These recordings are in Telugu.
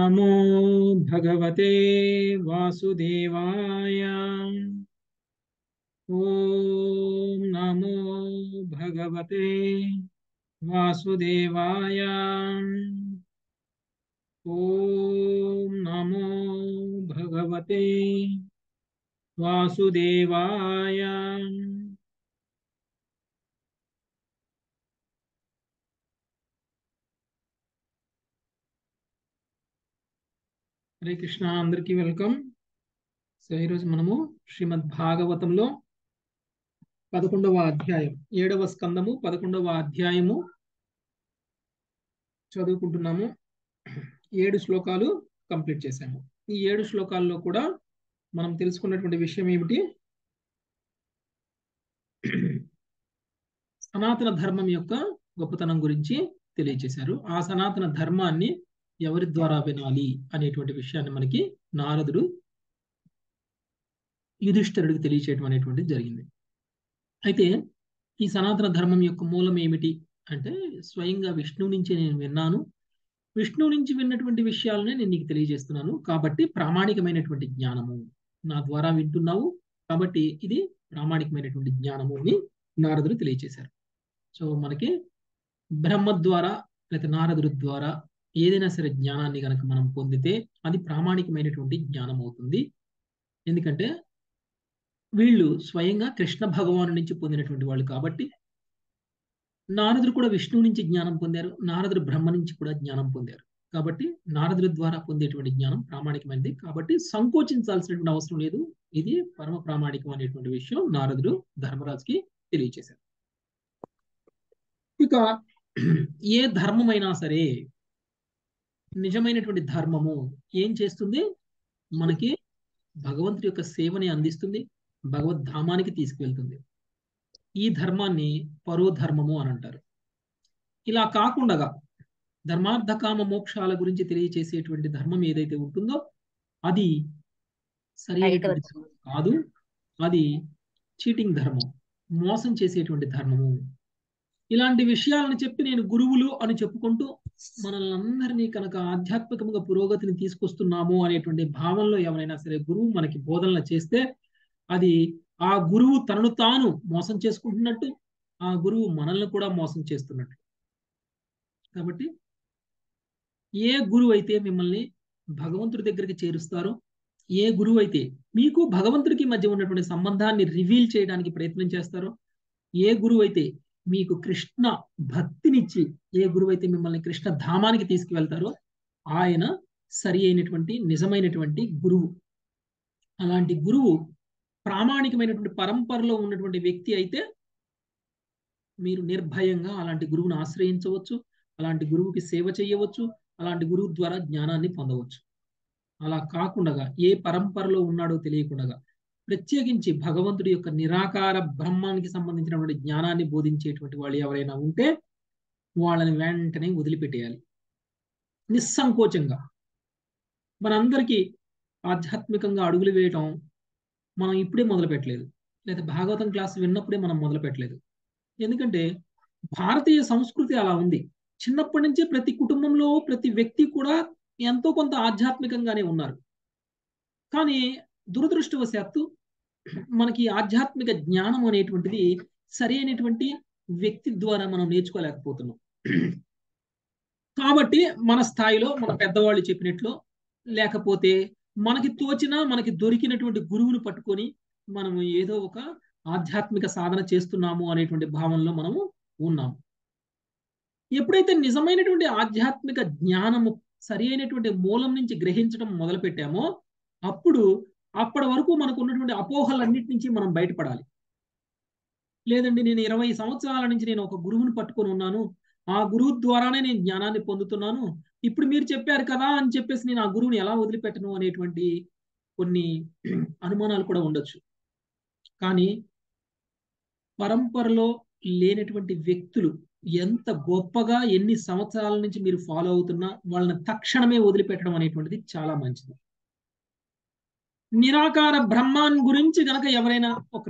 నమో భగవతే వాసుదేవాయ ఓం నమో భగవతే వాసుదేవాయ ఓం నమో భగవతే వాసుదేవాయ హరే కృష్ణ అందరికీ వెల్కమ్ సో ఈరోజు మనము శ్రీమద్ భాగవతంలో పదకొండవ అధ్యాయం ఏడవ స్కందము పదకొండవ అధ్యాయము చదువుకుంటున్నాము ఏడు శ్లోకాలు కంప్లీట్ చేశాము ఈ ఏడు శ్లోకాల్లో కూడా మనం తెలుసుకున్నటువంటి విషయం ఏమిటి సనాతన ధర్మం యొక్క గొప్పతనం గురించి తెలియజేశారు ఆ సనాతన ధర్మాన్ని ఎవరి ద్వారా వినాలి అనేటువంటి విషయాన్ని మనకి నారదుడు యుధిష్ఠరుడికి తెలియచేయడం అనేటువంటిది జరిగింది అయితే ఈ సనాతన ధర్మం యొక్క మూలం ఏమిటి అంటే స్వయంగా విష్ణువు నుంచి నేను విన్నాను విష్ణువు నుంచి విన్నటువంటి విషయాలనే నేను నీకు తెలియజేస్తున్నాను కాబట్టి ప్రామాణికమైనటువంటి జ్ఞానము నా ద్వారా వింటున్నావు కాబట్టి ఇది ప్రామాణికమైనటువంటి జ్ఞానము అని నారదుడు తెలియజేశారు సో మనకి బ్రహ్మ ద్వారా లేకపోతే నారదుడి ద్వారా ఏదైనా సరే జ్ఞానాన్ని కనుక మనం పొందితే అది ప్రామాణికమైనటువంటి జ్ఞానం అవుతుంది ఎందుకంటే వీళ్ళు స్వయంగా కృష్ణ భగవాను నుంచి పొందినటువంటి వాళ్ళు కాబట్టి నారదుడు కూడా విష్ణువు నుంచి జ్ఞానం పొందారు నారదుడు బ్రహ్మ నుంచి కూడా జ్ఞానం పొందారు కాబట్టి నారదుడి ద్వారా పొందేటువంటి జ్ఞానం ప్రామాణికమైనది కాబట్టి సంకోచించాల్సినటువంటి అవసరం లేదు ఇది పరమ ప్రామాణికం అనేటువంటి విషయం నారదుడు ధర్మరాజుకి తెలియచేశారు ఇక ఏ ధర్మమైనా సరే నిజమైనటువంటి ధర్మము ఏం చేస్తుంది మనకి భగవంతుడి యొక్క సేవని అందిస్తుంది భగవద్ధామానికి తీసుకువెళ్తుంది ఈ ధర్మాన్ని పరోధర్మము అని అంటారు ఇలా కాకుండా ధర్మార్థకామ మోక్షాల గురించి తెలియచేసేటువంటి ధర్మం ఏదైతే ఉంటుందో అది సరైనటువంటి ధర్మం కాదు అది చీటింగ్ ధర్మం మోసం చేసేటువంటి ధర్మము ఇలాంటి విషయాలను చెప్పి నేను గురువులు అని చెప్పుకుంటూ మనల్ని అందరినీ కనుక ఆధ్యాత్మికంగా పురోగతిని తీసుకొస్తున్నాము అనేటువంటి భావంలో ఎవరైనా సరే గురువు మనకి బోధనలు చేస్తే అది ఆ గురువు తనను తాను మోసం చేసుకుంటున్నట్టు ఆ గురువు మనల్ని కూడా మోసం చేస్తున్నట్టు కాబట్టి ఏ గురువు అయితే మిమ్మల్ని భగవంతుడి దగ్గరికి చేరుస్తారో ఏ గురువు అయితే మీకు భగవంతుడికి మధ్య ఉన్నటువంటి సంబంధాన్ని రివీల్ చేయడానికి ప్రయత్నం చేస్తారో ఏ గురువు అయితే మీకు కృష్ణ భక్తినిచ్చి ఏ గురువు అయితే మిమ్మల్ని కృష్ణ ధామానికి తీసుకువెళ్తారో ఆయన సరి అయినటువంటి నిజమైనటువంటి గురువు అలాంటి గురువు ప్రామాణికమైనటువంటి పరంపరలో ఉన్నటువంటి వ్యక్తి అయితే మీరు నిర్భయంగా అలాంటి గురువును ఆశ్రయించవచ్చు అలాంటి గురువుకి సేవ చేయవచ్చు అలాంటి గురువు ద్వారా జ్ఞానాన్ని పొందవచ్చు అలా కాకుండా ఏ పరంపరలో ఉన్నాడో తెలియకుండా ప్రత్యేకించి భగవంతుడి యొక్క నిరాకార బ్రహ్మానికి సంబంధించినటువంటి జ్ఞానాన్ని బోధించేటువంటి వాళ్ళు ఎవరైనా ఉంటే వాళ్ళని వెంటనే వదిలిపెట్టేయాలి నిస్సంకోచంగా మనందరికీ ఆధ్యాత్మికంగా అడుగులు వేయటం మనం ఇప్పుడే మొదలు పెట్టలేదు లేదా భాగవతం క్లాస్ విన్నప్పుడే మనం మొదలు పెట్టలేదు ఎందుకంటే భారతీయ సంస్కృతి అలా ఉంది చిన్నప్పటి నుంచే ప్రతి కుటుంబంలో ప్రతి వ్యక్తి కూడా ఎంతో కొంత ఆధ్యాత్మికంగానే ఉన్నారు కానీ దురదృష్టవశాత్తు మనకి ఆధ్యాత్మిక జ్ఞానం అనేటువంటిది సరి అయినటువంటి వ్యక్తి ద్వారా మనం నేర్చుకోలేకపోతున్నాం కాబట్టి మన స్థాయిలో మన పెద్దవాళ్ళు చెప్పినట్లు లేకపోతే మనకి తోచిన మనకి దొరికినటువంటి గురువుని పట్టుకొని మనము ఏదో ఒక ఆధ్యాత్మిక సాధన చేస్తున్నాము అనేటువంటి భావనలో మనము ఉన్నాము ఎప్పుడైతే నిజమైనటువంటి ఆధ్యాత్మిక జ్ఞానము సరి అయినటువంటి మూలం నుంచి గ్రహించడం మొదలు పెట్టామో అప్పుడు అప్పటి వరకు మనకు ఉన్నటువంటి అపోహలన్నిటి నుంచి మనం బయటపడాలి లేదండి నేను ఇరవై సంవత్సరాల నుంచి నేను ఒక గురువుని పట్టుకొని ఉన్నాను ఆ గురువు ద్వారానే నేను జ్ఞానాన్ని పొందుతున్నాను ఇప్పుడు మీరు చెప్పారు కదా అని చెప్పేసి నేను ఆ గురువుని ఎలా వదిలిపెట్టను అనేటువంటి కొన్ని అనుమానాలు కూడా ఉండొచ్చు కానీ పరంపరలో లేనటువంటి వ్యక్తులు ఎంత గొప్పగా ఎన్ని సంవత్సరాల నుంచి మీరు ఫాలో అవుతున్నా వాళ్ళని తక్షణమే వదిలిపెట్టడం అనేటువంటిది చాలా మంచిది నిరాకార బ్రహ్మాన్ గురించి గనక ఎవరైనా ఒక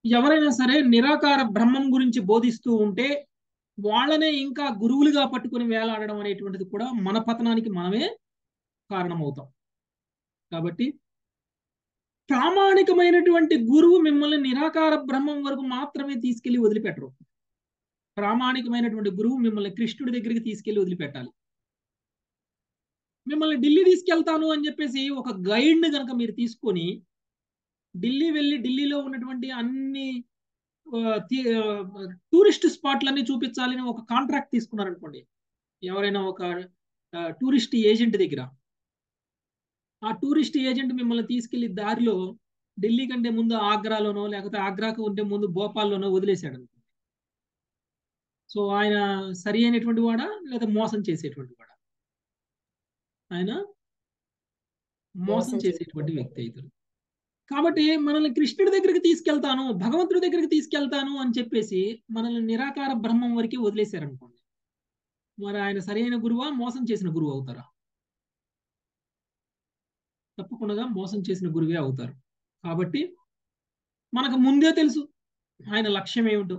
ఎవరైనా సరే నిరాకార బ్రహ్మం గురించి బోధిస్తూ ఉంటే వాళ్ళనే ఇంకా గురువులుగా పట్టుకుని వేలాడడం అనేటువంటిది కూడా మన పతనానికి మనమే కారణమవుతాం కాబట్టి ప్రామాణికమైనటువంటి గురువు మిమ్మల్ని నిరాకార బ్రహ్మం వరకు మాత్రమే తీసుకెళ్లి వదిలిపెట్టరు ప్రామాణికమైనటువంటి గురువు మిమ్మల్ని కృష్ణుడి దగ్గరికి తీసుకెళ్లి వదిలిపెట్టాలి మిమ్మల్ని ఢిల్లీ తీసుకెళ్తాను అని చెప్పేసి ఒక గైడ్ని కనుక మీరు తీసుకొని ఢిల్లీ వెళ్ళి ఢిల్లీలో ఉన్నటువంటి అన్ని టూరిస్ట్ స్పాట్లన్నీ చూపించాలని ఒక కాంట్రాక్ట్ తీసుకున్నారనుకోండి ఎవరైనా ఒక టూరిస్ట్ ఏజెంట్ దగ్గర ఆ టూరిస్ట్ ఏజెంట్ మిమ్మల్ని తీసుకెళ్లి దారిలో ఢిల్లీ కంటే ముందు ఆగ్రాలోనో లేకపోతే ఆగ్రాకు ఉంటే ముందు భోపాల్లోనో వదిలేశాడు అనుకోండి సో ఆయన సరి అయినటువంటి వాడా లేదా మోసం చేసేటువంటి వాడా ఆయన మోసం చేసేటువంటి వ్యక్తి అవుతాడు కాబట్టి మనల్ని కృష్ణుడి దగ్గరికి తీసుకెళ్తాను భగవంతుడి దగ్గరికి తీసుకెళ్తాను అని చెప్పేసి మనల్ని నిరాకార బ్రహ్మం వరకే వదిలేశారనుకోండి మరి ఆయన సరైన గురువా మోసం చేసిన గురువు అవుతారా తప్పకుండా మోసం చేసిన గురువే అవుతారు కాబట్టి మనకు ముందే తెలుసు ఆయన లక్ష్యం ఏమిటో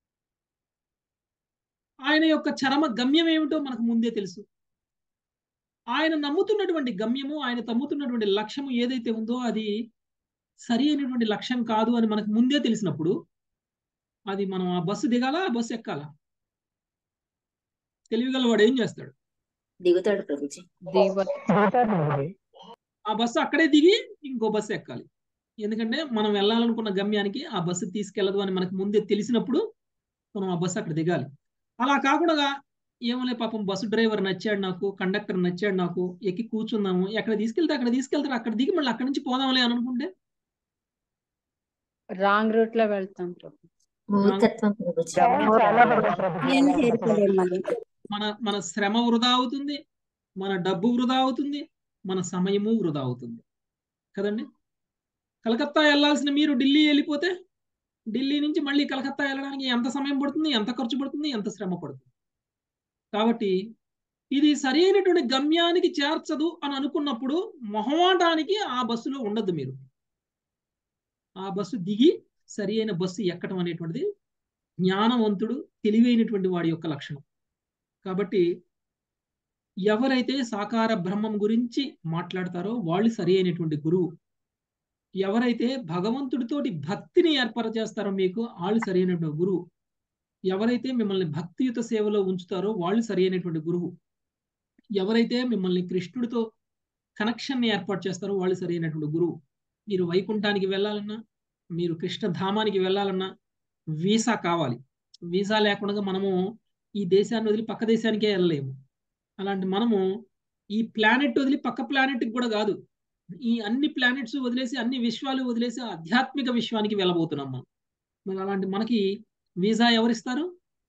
ఆయన యొక్క చరమ గమ్యం ఏమిటో మనకు ముందే తెలుసు ఆయన నమ్ముతున్నటువంటి గమ్యము ఆయన తమ్ముతున్నటువంటి లక్ష్యము ఏదైతే ఉందో అది సరి అయినటువంటి లక్ష్యం కాదు అని మనకు ముందే తెలిసినప్పుడు అది మనం ఆ బస్సు దిగాలా ఆ బస్సు ఎక్కాలా తెలివిగలవాడు ఏం చేస్తాడు దిగుతాడు ప్రభుజీ ఆ బస్సు అక్కడే దిగి ఇంకో బస్సు ఎక్కాలి ఎందుకంటే మనం వెళ్ళాలనుకున్న గమ్యానికి ఆ బస్సు తీసుకెళ్లదు అని మనకు ముందే తెలిసినప్పుడు మనం ఆ బస్సు అక్కడ దిగాలి అలా కాకుండా ఏమలే పాపం బస్సు డ్రైవర్ నచ్చాడు నాకు కండక్టర్ నచ్చాడు నాకు ఎక్కి కూర్చుందాము ఎక్కడ తీసుకెళ్తే అక్కడ తీసుకెళ్తారు అక్కడ దిగి మళ్ళీ అక్కడి నుంచి పోదాంలే అని అనుకుంటే రాంగ్ రూట్ లో వెళ్తాం ప్రభు మూర్ఖత్వం ప్రభుజీ నేను చేరుకోలేము మళ్ళీ మన మన శ్రమ వృధా అవుతుంది మన డబ్బు వృధా అవుతుంది మన సమయము వృధా అవుతుంది కదండి కలకత్తా వెళ్ళాల్సిన మీరు ఢిల్లీ వెళ్ళిపోతే ఢిల్లీ నుంచి మళ్ళీ కలకత్తా వెళ్ళడానికి ఎంత సమయం పడుతుంది ఎంత ఖర్చు పడుతుంది ఎంత శ్రమ పడుతుంది కాబట్టి ఇది సరి అయినటువంటి గమ్యానికి చేర్చదు అని అనుకున్నప్పుడు మొహమాటానికి ఆ బస్సులో ఉండద్దు మీరు ఆ బస్సు దిగి సరి అయిన బస్సు ఎక్కడం అనేటువంటిది జ్ఞానవంతుడు తెలివైనటువంటి వాడి యొక్క లక్షణం కాబట్టి ఎవరైతే సాకార బ్రహ్మం గురించి మాట్లాడతారో వాళ్ళు సరి అయినటువంటి గురువు ఎవరైతే భగవంతుడితోటి భక్తిని ఏర్పరచేస్తారో మీకు వాళ్ళు సరి అయినటువంటి గురువు ఎవరైతే మిమ్మల్ని భక్తియుత సేవలో ఉంచుతారో వాళ్ళు సరి అయినటువంటి గురువు ఎవరైతే మిమ్మల్ని కృష్ణుడితో కనెక్షన్ని ఏర్పాటు చేస్తారో వాళ్ళు సరైనటువంటి గురువు మీరు వైకుంఠానికి వెళ్ళాలన్నా మీరు కృష్ణధామానికి వెళ్ళాలన్నా వీసా కావాలి వీసా లేకుండా మనము ఈ దేశాన్ని వదిలి పక్క దేశానికే వెళ్ళలేము అలాంటి మనము ఈ ప్లానెట్ వదిలి పక్క ప్లానెట్కి కూడా కాదు ఈ అన్ని ప్లానెట్స్ వదిలేసి అన్ని విశ్వాలు వదిలేసి ఆధ్యాత్మిక విశ్వానికి వెళ్ళబోతున్నాం మనం మరి అలాంటి మనకి వీసా ఎవరిస్తారు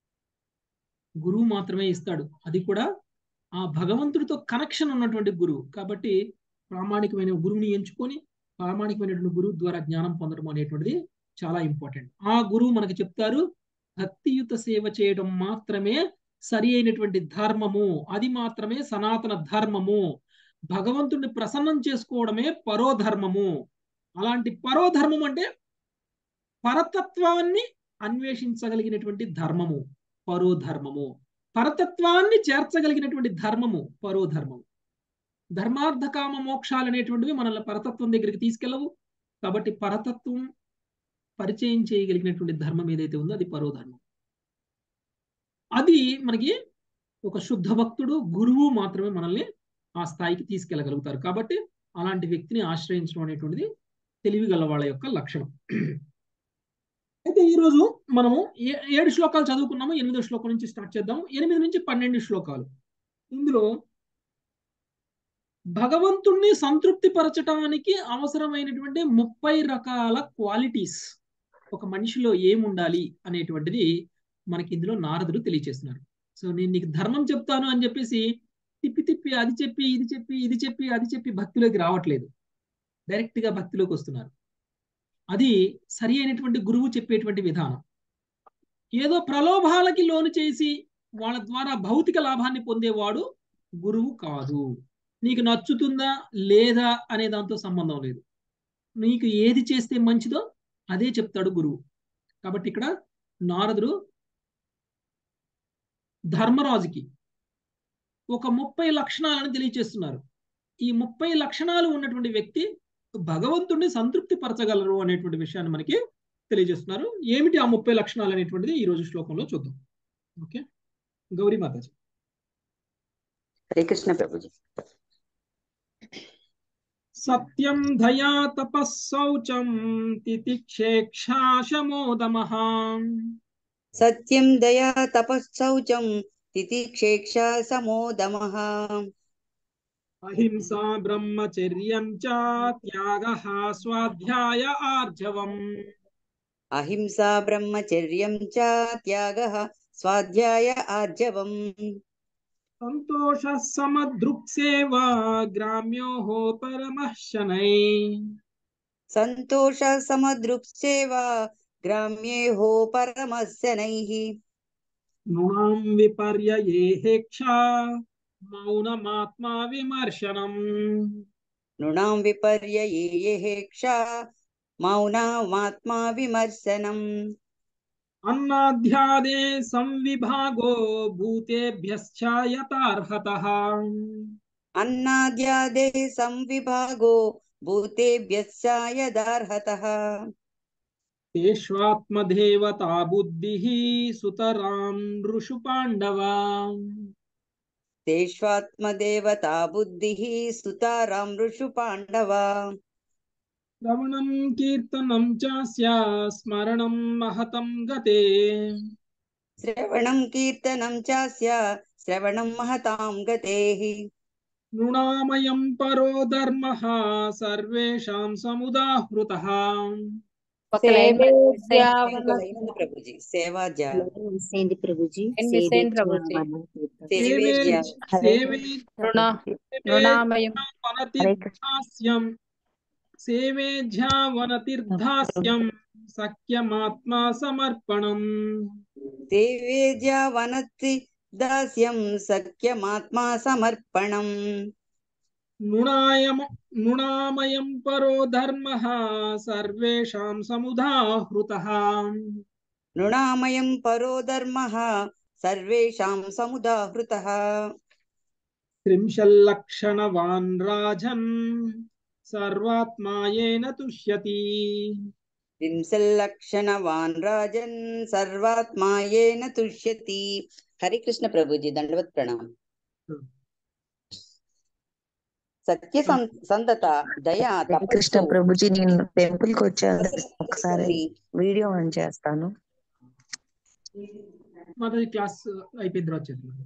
గురువు మాత్రమే ఇస్తాడు అది కూడా ఆ భగవంతుడితో కనెక్షన్ ఉన్నటువంటి గురువు కాబట్టి ప్రామాణికమైన గురువుని ఎంచుకొని ప్రామాణికమైనటువంటి గురువు ద్వారా జ్ఞానం పొందడం అనేటువంటిది చాలా ఇంపార్టెంట్ ఆ గురువు మనకి చెప్తారు భక్తియుత సేవ చేయడం మాత్రమే సరి అయినటువంటి ధర్మము అది మాత్రమే సనాతన ధర్మము భగవంతుడిని ప్రసన్నం చేసుకోవడమే పరోధర్మము అలాంటి పరోధర్మం అంటే పరతత్వాన్ని అన్వేషించగలిగినటువంటి ధర్మము పరోధర్మము పరతత్వాన్ని చేర్చగలిగినటువంటి ధర్మము పరోధర్మము ధర్మార్థ కామ మోక్షాలు అనేటువంటివి మనల్ని పరతత్వం దగ్గరికి తీసుకెళ్ళవు కాబట్టి పరతత్వం పరిచయం చేయగలిగినటువంటి ధర్మం ఏదైతే ఉందో అది పరోధర్మం అది మనకి ఒక శుద్ధ భక్తుడు గురువు మాత్రమే మనల్ని ఆ స్థాయికి తీసుకెళ్ళగలుగుతారు కాబట్టి అలాంటి వ్యక్తిని ఆశ్రయించడం అనేటువంటిది తెలివి గల వాళ్ళ యొక్క లక్షణం అయితే ఈరోజు మనము ఏడు శ్లోకాలు చదువుకున్నాము ఎనిమిదో శ్లోకం నుంచి స్టార్ట్ చేద్దాం ఎనిమిది నుంచి పన్నెండు శ్లోకాలు ఇందులో భగవంతుణ్ణి సంతృప్తి పరచడానికి అవసరమైనటువంటి ముప్పై రకాల క్వాలిటీస్ ఒక మనిషిలో ఏముండాలి అనేటువంటిది మనకి ఇందులో నారదుడు తెలియచేస్తున్నారు సో నేను నీకు ధర్మం చెప్తాను అని చెప్పేసి తిప్పి తిప్పి అది చెప్పి ఇది చెప్పి ఇది చెప్పి అది చెప్పి భక్తిలోకి రావట్లేదు డైరెక్ట్ గా భక్తిలోకి వస్తున్నారు అది సరి అయినటువంటి గురువు చెప్పేటువంటి విధానం ఏదో ప్రలోభాలకి లోను చేసి వాళ్ళ ద్వారా భౌతిక లాభాన్ని పొందేవాడు గురువు కాదు నీకు నచ్చుతుందా లేదా అనే దాంతో సంబంధం లేదు నీకు ఏది చేస్తే మంచిదో అదే చెప్తాడు గురువు కాబట్టి ఇక్కడ నారదుడు ధర్మరాజుకి ఒక ముప్పై లక్షణాలను తెలియచేస్తున్నారు ఈ ముప్పై లక్షణాలు ఉన్నటువంటి వ్యక్తి భగవంతుడిని సంతృప్తి పరచగలరు అనేటువంటి విషయాన్ని మనకి తెలియజేస్తున్నారు ఏమిటి ఆ ముప్పై లక్షణాలు అనేటువంటిది ఈ రోజు శ్లోకంలో చూద్దాం ఓకే గౌరీ మాతాజీ హరే కృష్ణ ప్రభుజీ సత్యం దయా తపస్సౌచం తితిక్షేక్షాశమోదమః సత్యం దయా తపశ్శౌచం తితిక్షేక్ష సమోదమః అహింసా బ్రహ్మచర్యం చ త్యాగః స్వాధ్యాయ ఆర్జవం అహింసా బ్రహ్మచర్యం చ త్యాగః స్వాధ్యాయ ఆర్జవం సంతోష సమదృక్సేవ గ్రామ్యో పరమః శనై సంతోష సమదృక్సేవ గ్రామ్యేహో పరమస్యనైః నృణాం విపర్యయేహేక్షా మౌనమాత్మా విమర్శనం నృణాం విపర్యయేహేక్ష మౌనమాత్మా విమర్శనం అన్నాధ్యాదే సంవిభాగో భూతేభ్యశ్చ యథార్హతః అన్నాద్యాదే సంవిభాగో భూతేభ్యశ్చ యదార్హతః తేష్వాత్మదేవతా బుద్ధిః సుతరాం ఋషు పాండవా తేష్వాత్మదేవతా బుద్ధిః సుతారాం ఋషు పాండవా శ్రవణం కీర్తనం చాస్య స్మరణం మహతం గతే శ్రవణం కీర్తనం చాస్య శ్రవణం మహతాం గతేః నృణామయం పరో ధర్మః సర్వేషాం సముదాహృతః ఒక లైన్ ఇంకో ప్రభుజీ సేవాజ్య సేంది ప్రభుజీ ఏం మిస్ అయింది ప్రభుజీ? సేవేజ్య సేవే రుణ రుణామయం వనతిర్ధాస్యం సేవేజ్యావనతిర్ధాస్యం సఖ్యమాత్మా సమర్పణం సేవేజ్య వనతి దాస్యం సఖ్యమాత్మా సమర్పణం నృణాయమ నృణామయం పరో ధర్మః సర్వేషాం సముదాహృతః నృణామయం పరో ధర్మః సర్వేషాం సముదాహృతః త్రింశల్లక్షణవాన్ రాజన్ సర్వాత్మాయేన తుష్యతి వింశల్లక్షణవాన్ రాజన్ సర్వాత్మాయేన తుష్యతి హరికృష్ణ ప్రభుజీ దండవత్ ప్రణామం సత్య సం- సందత దయా కృష్ణ తపస్సు ప్రభుజీ నేను టెంపుల్ కి వచ్చాను ఒకసారి వీడియో ఆన్ చేస్తాను మాది క్లాస్ అయిపోయిన తర్వాత చేద్దాం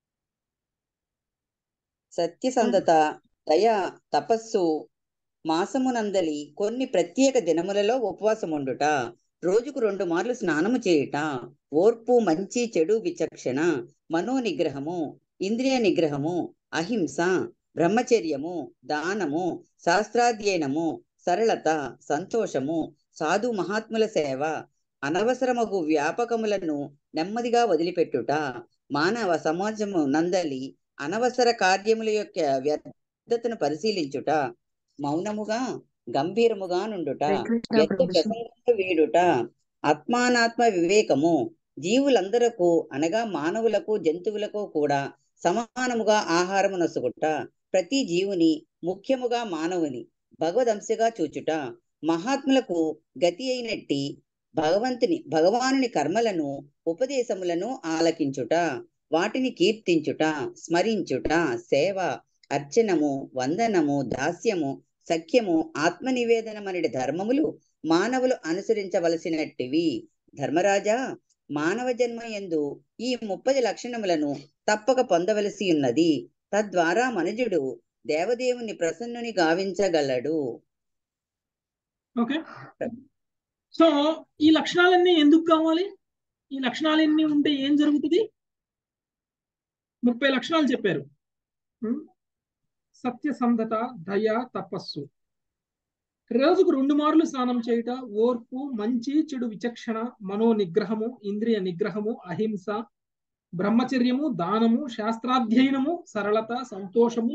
సత్యసంధత దయ తపస్సు మాసమునందలి కొన్ని ప్రత్యేక దినములలో ఉపవాసం ఉండుట రోజుకు రెండు మార్లు స్నానము చేయుట ఓర్పు మంచి చెడు విచక్షణ మనో నిగ్రహము ఇంద్రియ నిగ్రహము అహింస బ్రహ్మచర్యము దానము శాస్త్రాధ్యయనము సరళత సంతోషము సాధు మహాత్ముల సేవ అనవసరమగు వ్యాపకములను నెమ్మదిగా వదిలిపెట్టుట మానవ సమాజము నందలి అనవసర కార్యముల యొక్క వ్యర్థతను పరిశీలించుట మౌనముగా గంభీరముగా నుండుట శ్రీకృష్ణ వ్యర్థ ప్రభుజీ ప్రసంగములు వీడుట ఆత్మానాత్మ వివేకము జీవులందరకు అనగా మానవులకు జంతువులకు కూడా సమానముగా ఆహారము నొసుగుట ప్రతి జీవుని ముఖ్యముగా మానవుని భగవదంశగా చూచుట మహాత్ములకు గతి అయినట్టి భగవంతుని భగవానుని కర్మలను ఉపదేశములను ఆలకించుట వాటిని కీర్తించుట స్మరించుట సేవ అర్చనము వందనము దాస్యము సఖ్యము ఆత్మనివేదనమనడి ధర్మములు మానవులు అనుసరించవలసినట్టివి ధర్మరాజా మానవ జన్మ యందు ఈ ముప్పది లక్షణములను తప్పక పొందవలసి ఉన్నది తద్వారా మనుజుడు దేవదేవుని ప్రసన్నుని గావించగలడు ఓకే సో ఈ లక్షణాలన్నీ ఎందుకు కావాలి ఈ లక్షణాలన్నీ ఉంటే ఏం జరుగుతుంది ముప్పై లక్షణాలు చెప్పారు ఉం? సత్యసంధత దయ తపస్సు రోజుకు రెండు మార్లు స్నానం చేయుట ఓర్పు మంచి చెడు విచక్షణ మనో నిగ్రహము ఇంద్రియ నిగ్రహము అహింస బ్రహ్మచర్యము దానము శాస్త్రాధ్యయనము సరళత సంతోషము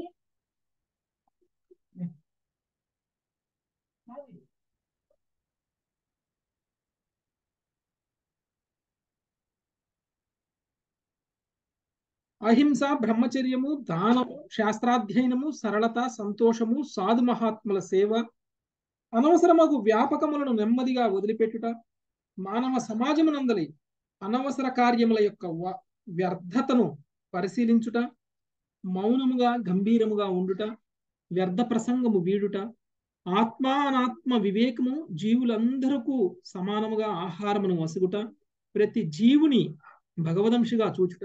అహింస బ్రహ్మచర్యము దానము శాస్త్రాధ్యయనము సరళత సంతోషము సాధు మహాత్ముల సేవ అనవసరమగు వ్యాపకములను నెమ్మదిగా వదిలిపెట్టుట మానవ సమాజమునందలి అనవసర కార్యముల యొక్క వ- వ్యర్థతను పరిశీలించుట మౌనముగా గంభీరముగా ఉండుట వ్యర్థ ప్రసంగము వీడుట ఆత్మ అనాత్మ వివేకము జీవులందరకు సమానముగా ఆహారమును వసుగుట ప్రతి జీవుని భగవదంశిగా చూచుట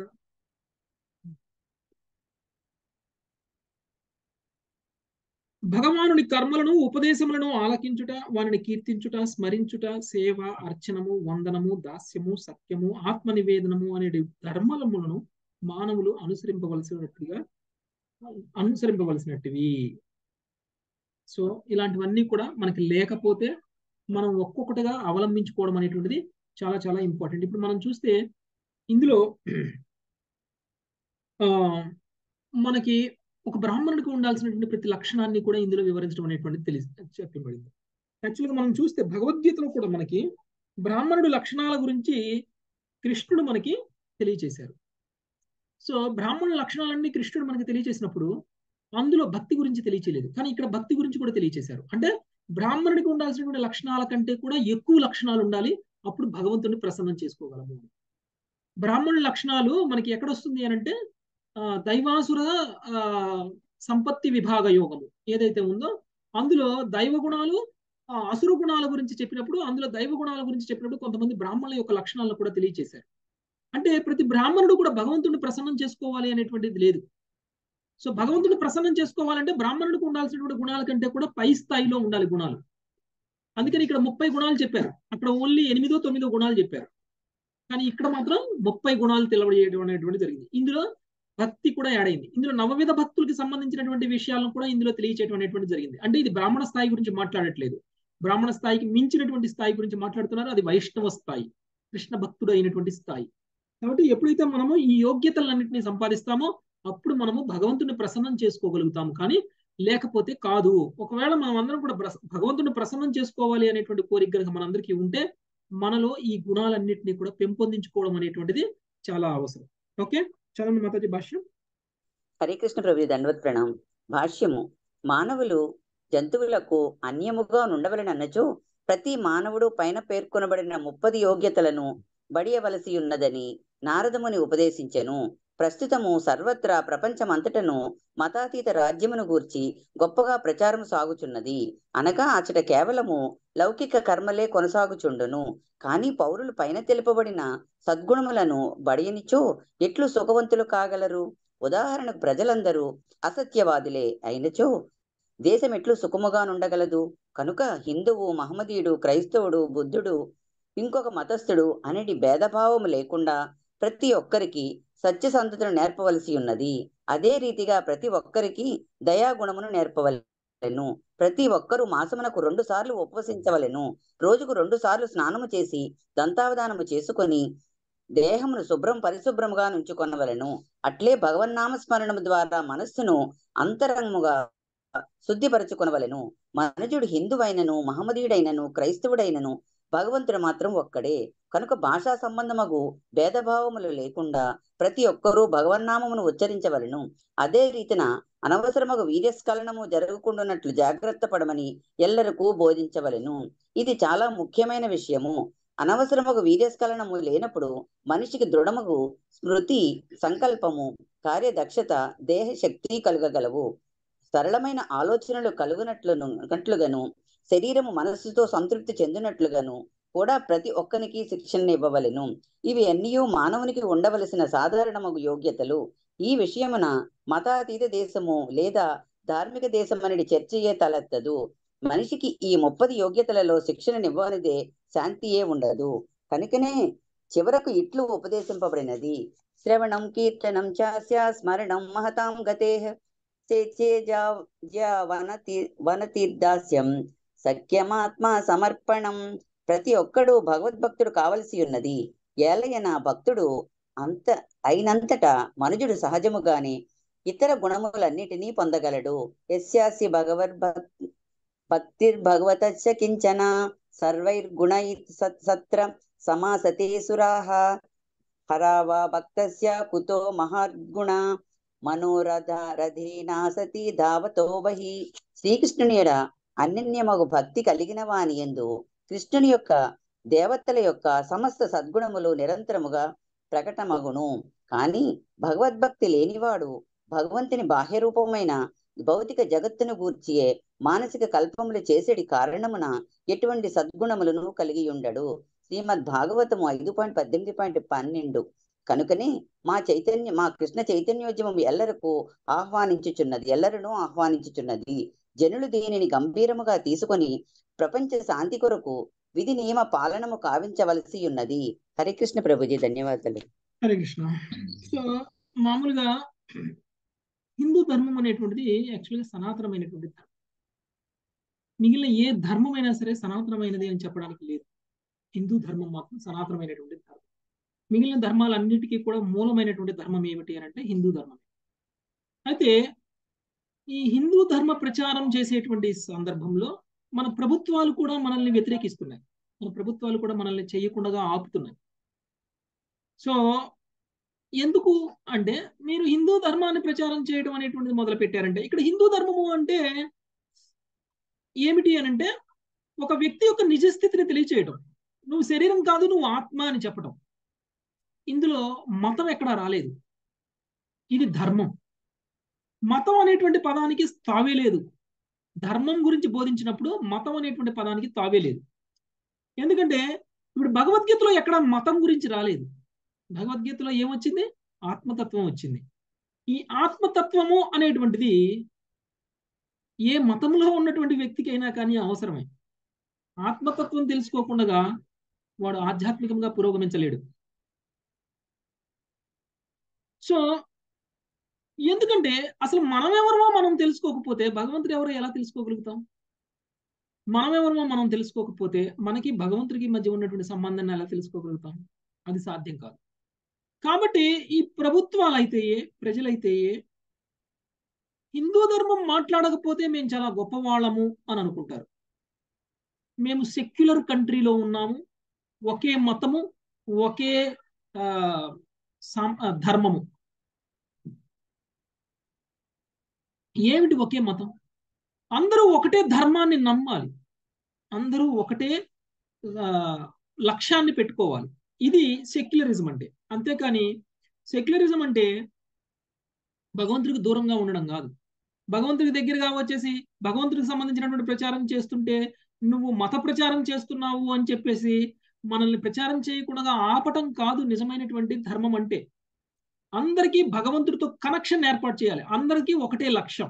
భగవానుని కర్మలను ఉపదేశములను ఆలకించుట వారిని కీర్తించుట స్మరించుట సేవ అర్చనము వందనము దాస్యము సత్యము ఆత్మ నివేదనము అనే ధర్మలములను మానవులు అనుసరింపవలసినట్టుగా అనుసరింపవలసినట్టువి సో ఇలాంటివన్నీ కూడా మనకి లేకపోతే మనం ఒక్కొక్కటిగా అవలంబించుకోవడం అనేటువంటిది చాలా చాలా ఇంపార్టెంట్ ఇప్పుడు మనం చూస్తే ఇందులో ఆ మనకి ఒక బ్రాహ్మణుడికి ఉండాల్సినటువంటి ప్రతి లక్షణాన్ని కూడా ఇందులో వివరించడం అనేటువంటిది తెలిసి చెప్పబడింది యాక్చువల్గా మనం చూస్తే భగవద్గీతలో కూడా మనకి బ్రాహ్మణుడు లక్షణాల గురించి కృష్ణుడు మనకి తెలియచేశారు సో బ్రాహ్మణుల లక్షణాలన్నీ కృష్ణుడు మనకి తెలియచేసినప్పుడు అందులో భక్తి గురించి తెలియచేయలేదు కానీ ఇక్కడ భక్తి గురించి కూడా తెలియచేశారు అంటే బ్రాహ్మణుడికి ఉండాల్సినటువంటి లక్షణాల కంటే కూడా ఎక్కువ లక్షణాలు ఉండాలి అప్పుడు భగవంతుడిని ప్రసన్నం చేసుకోగలము బ్రాహ్మణుల లక్షణాలు మనకి ఎక్కడ వస్తుంది అని అంటే ఆ, దైవాసుర ఆ, సంపత్తి విభాగ యోగము ఏదైతే ఉందో అందులో దైవ గుణాలు ఆ, అసుర గుణాల గురించి చెప్పినప్పుడు అందులో దైవ గుణాల గురించి చెప్పినప్పుడు కొంతమంది బ్రాహ్మణుల యొక్క లక్షణాలను కూడా తెలియచేశారు అంటే ప్రతి బ్రాహ్మణుడు కూడా భగవంతుడిని ప్రసన్నం చేసుకోవాలి అనేటువంటిది లేదు సో భగవంతుడిని ప్రసన్నం చేసుకోవాలంటే బ్రాహ్మణుడికి ఉండాల్సినటువంటి గుణాల కంటే కూడా పై స్థాయిలో ఉండాలి గుణాలు అందుకని ఇక్కడ ముప్పై గుణాలు చెప్పారు అక్కడ ఓన్లీ ఎనిమిదో తొమ్మిదో గుణాలు చెప్పారు కానీ ఇక్కడ మాత్రం ముప్పై గుణాలు తెలవజేయడం అనేటువంటి జరిగింది ఇందులో భక్తి కూడా యాడ్ అయింది ఇందులో నవవిధ భక్తులకి సంబంధించినటువంటి విషయాలను కూడా ఇందులో తెలియచేయడం అనేటువంటి జరిగింది అంటే ఇది బ్రాహ్మణ స్థాయి గురించి మాట్లాడట్లేదు బ్రాహ్మణ స్థాయికి మించినటువంటి స్థాయి గురించి మాట్లాడుతున్నారు అది వైష్ణవ స్థాయి కృష్ణ భక్తుడు అయినటువంటి స్థాయి కాబట్టి ఎప్పుడైతే మనము ఈ యోగ్యతలన్నింటినీ సంపాదిస్తామో అప్పుడు మనము భగవంతుని ప్రసన్నం చేసుకోగలుగుతాము కానీ లేకపోతే కాదు ఒకవేళ మనం అందరం కూడా ప్రస- భగవంతుని ప్రసన్నం చేసుకోవాలి అనేటువంటి కోరిక కనుక మనందరికీ ఉంటే మనలో ఈ గుణాలన్నింటినీ కూడా పెంపొందించుకోవడం అనేటువంటిది చాలా అవసరం ఓకే చదవండి మాతాజీ భాష్యం హరే కృష్ణ ప్రభు దండవత్ ప్రణాం భాష్యము మానవులు జంతువులకు అన్యముగా నుండవలనన్నచో ప్రతి మానవుడు పైన పేర్కొనబడిన ముప్పది యోగ్యతలను బడియవలసి ఉన్నదని నారదముని ఉపదేశించెను ప్రస్తుతము సర్వత్రా ప్రపంచమంతటను మతాతీత రాజ్యమును గూర్చి గొప్పగా ప్రచారం సాగుచున్నది అనగా అచట కేవలము లౌకిక కర్మలే కొనసాగుచుండును కాని పౌరులు పైన తెలుపబడిన సద్గుణములను బడియనిచో ఎట్లు సుఖవంతులు కాగలరు ఉదాహరణకు ప్రజలందరూ అసత్యవాదులే అయినచో దేశం ఎట్లు సుఖముగా నుండగలదు కనుక హిందువు మహమ్మదీయుడు క్రైస్తవుడు బుద్ధుడు ఇంకొక మతస్థుడు అనేది భేదభావము లేకుండా ప్రతి ఒక్కరికి సత్యసంధతను నేర్పవలసి ఉన్నది అదే రీతిగా ప్రతి ఒక్కరికి దయాగుణమును నేర్పవలెను ప్రతి ఒక్కరూ మాసమునకు రెండు సార్లు ఉపవసించవలెను రోజుకు రెండు సార్లు స్నానము చేసి దంతావధానము చేసుకొని దేహమును శుభ్రం పరిశుభ్రముగా నుంచుకొనవలెను అట్లే భగవన్నామ స్మరణము ద్వారా మనస్సును అంతరంగముగా శుద్ధిపరచుకొనవలెను మనుజుడు హిందువైనను మహమ్మదీయుడైనను క్రైస్తవుడైనను భగవంతుడు మాత్రం ఒక్కడే కనుక భాషా సంబంధమగు భేదభావములు లేకుండా ప్రతి ఒక్కరూ భగవన్నామమును ఉచ్చరించవలను అదే రీతిన అనవసరమగు వీర్యస్ఖలనము జరగకుండానట్లు జాగ్రత్త పడమని ఎల్లరకు బోధించవలెను ఇది చాలా ముఖ్యమైన విషయము అనవసరమగు వీర్యస్ఖలనము లేనప్పుడు మనిషికి దృఢమగు స్మృతి సంకల్పము కార్యదక్షత దేహ శక్తి కలుగగలవు సరళమైన ఆలోచనలు కలుగునట్లును గట్లుగాను శరీరము మనస్సుతో సంతృప్తి చెందినట్లుగాను కూడా ప్రతి ఒక్కనికి శిక్షణ ఇవ్వవలెను ఇవి అన్నీ మానవునికి ఉండవలసిన సాధారణమగు యోగ్యతలు ఈ విషయమున మతాతీత దేశము లేదా ధార్మిక దేశం అనేది చర్చయే తలెత్తదు మనిషికి ఈ ముప్పది యోగ్యతలలో శిక్షణనివ్వనిదే శాంతియే ఉండదు కనుకనే చివరకు ఇట్లు ఉపదేశింపబడినది శ్రవణం కీర్తనం చాస్య స్మరణం మహతాం గతే వనతి వనతీర్దాస్యం సఖ్యమాత్మ సమర్పణం ప్రతి ఒక్కడు భగవద్భక్తుడు కావలసి ఉన్నది ఏలయన భక్తుడు అంత అయినంతటా మనుజుడు సహజముగానే ఇతర గుణములన్నిటినీ పొందగలడు యస్యాసి భగవద్ భక్తిర్భగవతచ్చ కించన సర్వైర్గుణై సత్ర సమాసతే సురాహ హరావా భక్తస్య కుతో మహద్గుణ మనోరథ రథీనా సతి ధావతో బహి శ్రీకృష్ణుని ఎడ అనన్యమగు భక్తి కలిగిన వాని ఎందు కృష్ణుని యొక్క దేవతల యొక్క సమస్త సద్గుణములు నిరంతరముగా ప్రకటమగును కాని భగవద్భక్తి లేనివాడు భగవంతుని బాహ్య రూపమైన భౌతిక జగత్తును గూర్చియే మానసిక కల్పములు చేసేటి కారణమున ఎటువంటి సద్గుణములను కలిగి ఉండడు శ్రీమద్ భాగవతము ఐదు పాయింట్ పద్దెనిమిది పాయింట్ పన్నెండు కనుకనే మా చైతన్య మా కృష్ణ చైతన్యోద్యమం ఎల్లరకు ఆహ్వానించుచున్నది ఎల్లరను ఆహ్వానించుచున్నది జనులు దీనిని గంభీరముగా తీసుకొని ప్రపంచ శాంతి కొరకు విధి నియమ పాలనము కావించవలసి ఉన్నది హరికృష్ణ ప్రభుజీ ధన్యవాదాలు హరే కృష్ణ సో మామూలుగా హిందూ ధర్మం అనేటువంటిది యాక్చువల్గా సనాతనమైనటువంటి ధర్మం మిగిలిన ఏ ధర్మం అయినా సరే సనాతనమైనది అని చెప్పడానికి లేదు హిందూ ధర్మం మాత్రం సనాతనమైనటువంటి ధర్మం మిగిలిన ధర్మాలన్నిటికీ కూడా మూలమైనటువంటి ధర్మం ఏమిటి అని అంటే హిందూ ధర్మం అయితే ఈ హిందూ ధర్మ ప్రచారం చేసేటువంటి సందర్భంలో మన ప్రభుత్వాలు కూడా మనల్ని వ్యతిరేకిస్తున్నాయి మన ప్రభుత్వాలు కూడా మనల్ని చేయకుండా ఆపుతున్నాయి సో ఎందుకు అంటే మీరు హిందూ ధర్మాన్ని ప్రచారం చేయడం అనేటువంటిది మొదలు పెట్టారంటే ఇక్కడ హిందూ ధర్మము అంటే ఏమిటి అని అంటే ఒక వ్యక్తి యొక్క నిజస్థితిని తెలియచేయడం నువ్వు శరీరం కాదు నువ్వు ఆత్మ అని చెప్పడం ఇందులో మతం ఎక్కడా రాలేదు ఇది ధర్మం మతం అనేటువంటి పదానికి తావే లేదు ధర్మం గురించి బోధించినప్పుడు మతం అనేటువంటి పదానికి తావే లేదు ఎందుకంటే ఇప్పుడు భగవద్గీతలో ఎక్కడ మతం గురించి రాలేదు భగవద్గీతలో ఏమొచ్చింది ఆత్మతత్వం వచ్చింది ఈ ఆత్మతత్వము అనేటువంటిది ఏ మతంలో ఉన్నటువంటి వ్యక్తికి అయినా కానీ అవసరమే ఆత్మతత్వం తెలుసుకోకుండా వాడు ఆధ్యాత్మికంగా పురోగమించలేడు సో ఎందుకంటే అసలు మనమెవరమో మనం తెలుసుకోకపోతే భగవంతుడు ఎవరో ఎలా తెలుసుకోగలుగుతాం మనమెవరమో మనం తెలుసుకోకపోతే మనకి భగవంతుడికి మధ్య ఉన్నటువంటి సంబంధాన్ని ఎలా తెలుసుకోగలుగుతాం అది సాధ్యం కాదు కాబట్టి ఈ ప్రభుత్వాలు అయితే ప్రజలైతే హిందూ ధర్మం మాట్లాడకపోతే మేము చాలా గొప్పవాళ్ళము అని అనుకుంటారు మేము సెక్యులర్ కంట్రీలో ఉన్నాము ఒకే మతము ఒకే ధర్మము ఏమిటి ఒకే మతం అందరూ ఒకటే ధర్మాన్ని నమ్మాలి అందరూ ఒకటే లక్ష్యాన్ని పెట్టుకోవాలి ఇది సెక్యులరిజం అంటే అంతేకాని సెక్యులరిజం అంటే భగవంతుడికి దూరంగా ఉండడం కాదు భగవంతుడికి దగ్గరగా వచ్చేసి భగవంతుడికి సంబంధించినటువంటి ప్రచారం చేస్తుంటే నువ్వు మత ప్రచారం చేస్తున్నావు అని చెప్పేసి మనల్ని ప్రచారం చేయకుండా ఆపటం కాదు నిజమైనటువంటి ధర్మం అంటే అందరికీ భగవంతుడితో కనెక్షన్ ఏర్పాటు చేయాలి అందరికీ ఒకటే లక్ష్యం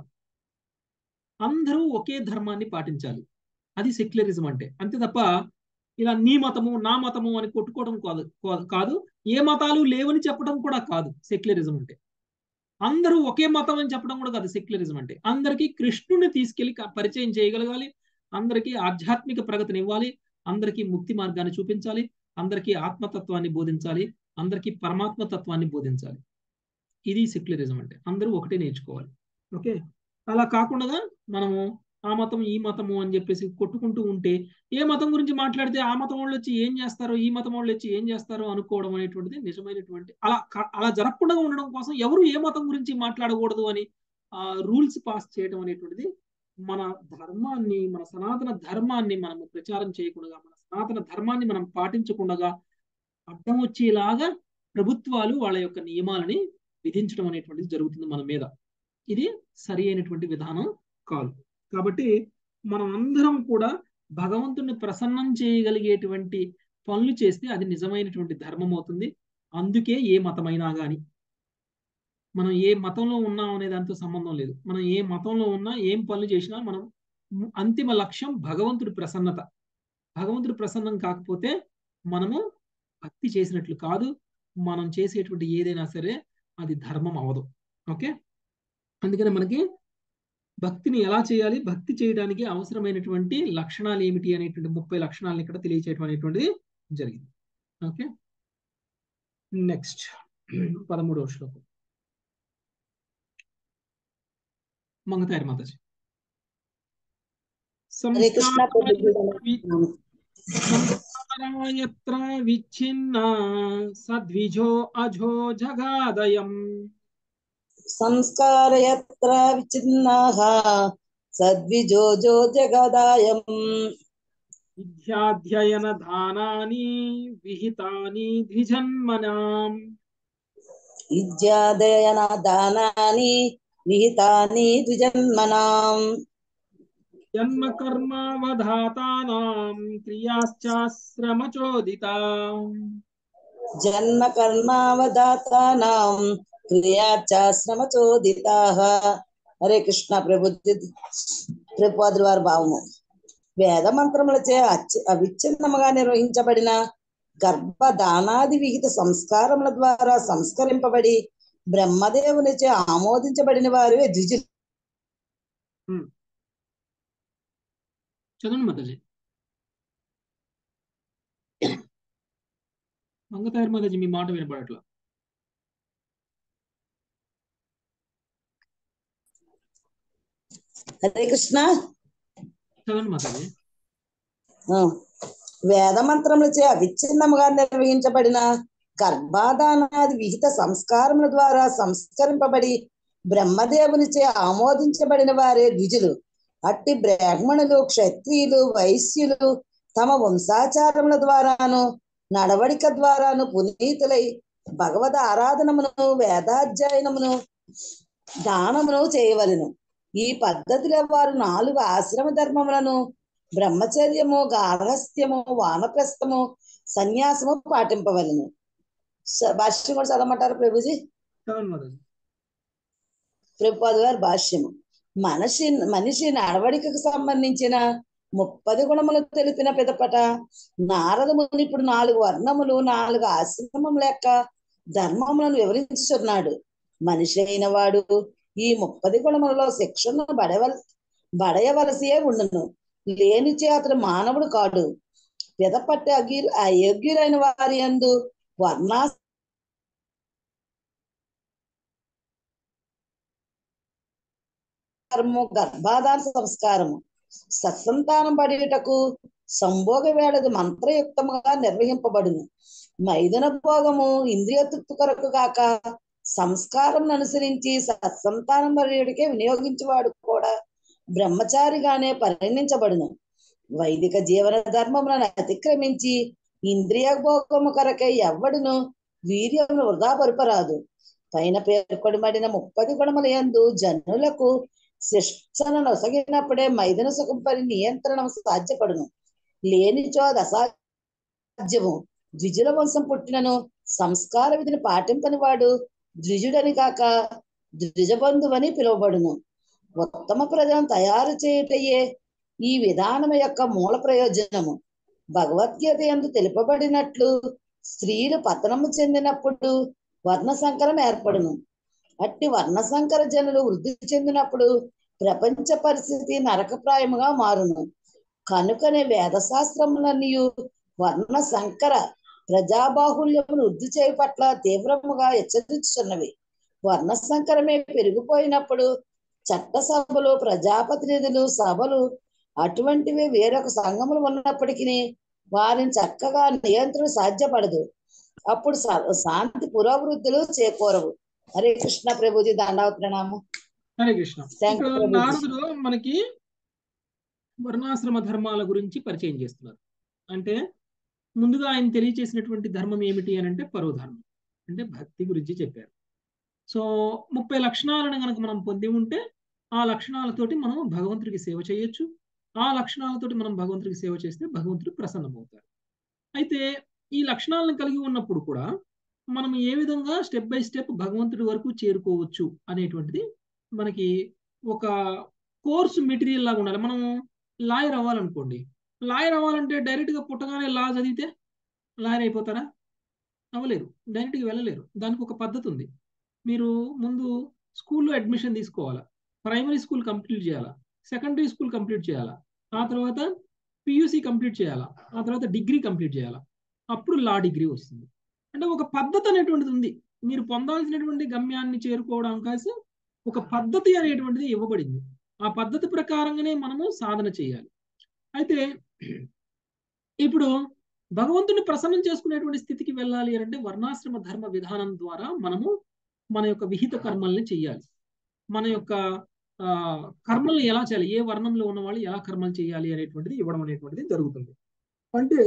అందరూ ఒకే ధర్మాన్ని పాటించాలి అది సెక్యులరిజం అంటే అంతే తప్ప ఇలా నీ మతము నా మతము అని కొట్టుకోవడం కాదు కాదు ఏ మతాలు లేవని చెప్పడం కూడా కాదు సెక్యులరిజం అంటే అందరూ ఒకే మతం అని చెప్పడం కూడా కాదు సెక్యులరిజం అంటే అందరికీ కృష్ణుని తీసుకెళ్లి పరిచయం చేయగలగాలి అందరికీ ఆధ్యాత్మిక ప్రగతిని ఇవ్వాలి అందరికీ ముక్తి మార్గాన్ని చూపించాలి అందరికీ ఆత్మతత్వాన్ని బోధించాలి అందరికీ పరమాత్మ తత్వాన్ని బోధించాలి ఇది సెక్యులరిజం అంటే అందరూ ఒకటే నేర్చుకోవాలి ఓకే అలా కాకుండా మనము ఆ మతం ఈ మతము అని చెప్పేసి కొట్టుకుంటూ ఉంటే ఏ మతం గురించి మాట్లాడితే ఆ మతం వాళ్ళు వచ్చి ఏం చేస్తారో ఈ మతం వాళ్ళు వచ్చి ఏం చేస్తారో అనుకోవడం అనేటువంటిది నిజమైనటువంటి అలా అలా జరగకుండా ఉండడం కోసం ఎవరు ఏ మతం గురించి మాట్లాడకూడదు అని ఆ రూల్స్ పాస్ చేయడం అనేటువంటిది మన ధర్మాన్ని మన సనాతన ధర్మాన్ని మనము ప్రచారం చేయకుండా మన సనాతన ధర్మాన్ని మనం పాటించకుండా అడ్డం వచ్చేలాగా ప్రభుత్వాలు వాళ్ళ యొక్క నియమాలని విధించడం అనేటువంటిది జరుగుతుంది మన మీద ఇది సరి అయినటువంటి విధానం కాదు కాబట్టి మనం అందరం కూడా భగవంతుని ప్రసన్నం చేయగలిగేటువంటి పనులు చేస్తే అది నిజమైనటువంటి ధర్మం అవుతుంది అందుకే ఏ మతమైనా కానీ మనం ఏ మతంలో ఉన్నాం అనే దాంతో సంబంధం లేదు మనం ఏ మతంలో ఉన్నా ఏం పనులు చేసినా మనం అంతిమ లక్ష్యం భగవంతుడి ప్రసన్నత భగవంతుడి ప్రసన్నం కాకపోతే మనము భక్తి చేసినట్లు కాదు మనం చేసేటువంటి ఏదైనా సరే అది ధర్మం అవదు ఓకే అందుకని మనకి భక్తిని ఎలా చేయాలి భక్తి చేయడానికి అవసరమైనటువంటి లక్షణాలు ఏమిటి అనేటువంటి ముప్పై లక్షణాలను ఇక్కడ తెలియచేయడం అనేటువంటిది జరిగింది ఓకే నెక్స్ట్ పదమూడవ శ్లోకం మంగతారి మాతాజీ హరే కృష్ణ ప్రభుజీ సంస్కారాయత్ర విచ్ఛిన్న సద్విజో అజో జగాదయం సంస్కారయత్ర విచ్ఛిన్నాః సద్విజోజో జగదాయం విద్యాధ్యయన దానాని విహితాని ద్విజన్మనాం విద్యాదయన దానాని విహితాని ద్విజన్మనాం జన్మ కర్మావధాతానాం క్రియాశ్చాశ్రమచోదితాం జన్మ కర్మావదాతానాం క్రియాచాశ్రమచోదితాః హరే కృష్ణ ప్రభు ప్రభుపాదుల వారి భావము వేద మంత్రములచే అచ్చ- అవిచ్ఛిన్నముగా నిర్వహించబడిన గర్భదానాది విహిత సంస్కారముల ద్వారా సంస్కరింపబడి బ్రహ్మదేవునిచే ఆమోదించబడిన వారే ద్విజులు చదవండి మాతాజీ మంగతాయర్ మాతాజీ మీ మాట వినపడట్లా హరే కృష్ణ చదవండి మాతాజీ ఆ, వేద మంత్రములచే అవిచ్ఛిన్నముగా నిర్వహించబడిన గర్భాధానాది విహిత సంస్కారముల ద్వారా సంస్కరింపబడి బ్రహ్మదేవునిచే ఆమోదించబడిన వారే ద్విజులు అట్టి బ్రాహ్మణులు క్షత్రియులు వైశ్యులు తమ వంశాచారముల ద్వారాను నడవడిక ద్వారాను పునీతులై భగవద్ ఆరాధనమును వేదాధ్యయనమును దానమును చేయవలెను ఈ పద్ధతిలో వారు నాలుగు ఆశ్రమ ధర్మములను బ్రహ్మచర్యము గార్హస్థ్యము వానప్రస్థము సన్యాసము పాటింపవలను స- భాష్యం కూడా చదవమంటారు ప్రభుజీ చదవండి మాతాజీ ప్రభుపాద గారి భాష్యము మనిషి మనిషి నడవడికకు సంబంధించిన ముప్పది గుణములు తెలిపిన పిదపట నారద ముని ఇప్పుడు నాలుగు వర్ణములు నాలుగు ఆశ్రమముల యొక్క ధర్మములను వివరించుచున్నాడు మనిషి అయిన వాడు ఈ ముప్పది గుణములలో శిక్షను బడవల బడయవలసియే ఉండును లేనిచే అతడు మానవుడు కాడు పిదపట్టి అగి అయోగ్యులైన వారి యందు వర్ణా సంస్కారము గర్భాధాన సంస్కారము సత్సంతానం పడేటకు సంభోగ వేళది మంత్రయుక్తముగా నిర్వహింపబడును మైదన భోగము ఇంద్రియ తృప్తి కొరకు కాక సంస్కారం అనుసరించి సత్సంతానం పడేటికే వినియోగించేవాడు కూడా బ్రహ్మచారిగానే పరిగణించబడును వైదిక జీవన ధర్మములను అతిక్రమించి ఇంద్రియ భోగము కొరకై ఎవ్వడును వీర్యమును వృధా పరుపరాదు పైన పేర్కొనబడిన ముప్పది గుణముల యందు జనులకు శిక్షణ నొసగినప్పుడే మైదన సుఖం పరి నియంత్రణ సాధ్యపడును లేనిచో అది అసాధ్యము ద్విజుల వంశం పుట్టినను సంస్కార విధిని పాటింపని వాడు ద్విజుడని కాక ద్విజబంధువని పిలువబడును ఉత్తమ ప్రజలను తయారు చేయుటయే ఈ విధానం యొక్క మూల ప్రయోజనము భగవద్గీత ఎందు తెలుపబడినట్లు స్త్రీలు పతనము చెందినప్పుడు వర్ణ సంకరం ఏర్పడును అట్టి వర్ణ సంకర జనులు వృద్ధి చెందినప్పుడు ప్రపంచ పరిస్థితి నరకప్రాయముగా మారును కనుకనే వేద శాస్త్రములన్నీ వర్ణ సంకర ప్రజాబాహుల్యమును వృద్ధి చేయ పట్ల తీవ్రముగా హెచ్చరించుచున్నవి వర్ణ సంకరమే పెరిగిపోయినప్పుడు చట్ట సభలు ప్రజాప్రతినిధులు సభలు అటువంటివి వేరొక సంఘములు ఉన్నప్పటికీ వారిని చక్కగా నియంత్రణ సాధ్యపడదు అప్పుడు శా- శాంతి పురోభివృద్ధులు చేకూరవు హరే కృష్ణ ప్రభుజీ దండావ ప్రణామం హరే కృష్ణ Thank you, ఇక్కడ ప్రభుజీ. నారదుడు మనకి వర్ణాశ్రమ ధర్మాల గురించి పరిచయం చేస్తున్నారు అంటే ముందుగా ఆయన తెలియచేసినటువంటి ధర్మం ఏమిటి అని అంటే పరోధర్మం అంటే భక్తి గురించి చెప్పారు సో ముప్పై లక్షణాలను కనుక మనం పొంది ఉంటే ఆ లక్షణాలతోటి మనం భగవంతుడికి సేవ చేయొచ్చు ఆ లక్షణాలతోటి మనం భగవంతుడికి సేవ చేస్తే భగవంతుడు ప్రసన్నమవుతారు అయితే ఈ లక్షణాలను కలిగి ఉన్నప్పుడు కూడా మనం ఏ విధంగా స్టెప్ బై స్టెప్ భగవంతుడి వరకు చేరుకోవచ్చు అనేటువంటిది మనకి ఒక కోర్సు మెటీరియల్ లాగా ఉండాలి మనం లాయర్ అవ్వాలనుకోండి లాయర్ అవ్వాలంటే డైరెక్ట్గా పుట్టగానే లా చదివితే లాయర్ అయిపోతారా అవ్వలేరు డైరెక్ట్గా వెళ్ళలేరు దానికి ఒక పద్ధతి ఉంది మీరు ముందు స్కూల్లో అడ్మిషన్ తీసుకోవాలా ప్రైమరీ స్కూల్ కంప్లీట్ చేయాలా సెకండరీ స్కూల్ కంప్లీట్ చేయాలా ఆ తర్వాత పియూసి కంప్లీట్ చేయాలా ఆ తర్వాత డిగ్రీ కంప్లీట్ చేయాలా అప్పుడు లా డిగ్రీ వస్తుంది అంటే ఒక పద్ధతి అనేటువంటిది ఉంది మీరు పొందాల్సినటువంటి గమ్యాన్ని చేరుకోవడం కోసం ఒక పద్ధతి అనేటువంటిది ఇవ్వబడింది ఆ పద్ధతి ప్రకారంగానే మనము సాధన చేయాలి అయితే ఇప్పుడు భగవంతుని ప్రసన్నం చేసుకునేటువంటి స్థితికి వెళ్ళాలి అంటే వర్ణాశ్రమ ధర్మ విధానం ద్వారా మనము మన యొక్క విహిత కర్మల్ని చేయాలి మన యొక్క ఆ కర్మల్ని ఎలా చేయాలి ఏ వర్ణంలో ఉన్న వాళ్ళు ఎలా కర్మలు చేయాలి అనేటువంటిది ఇవ్వడం అనేటువంటిది జరుగుతుంది అంటే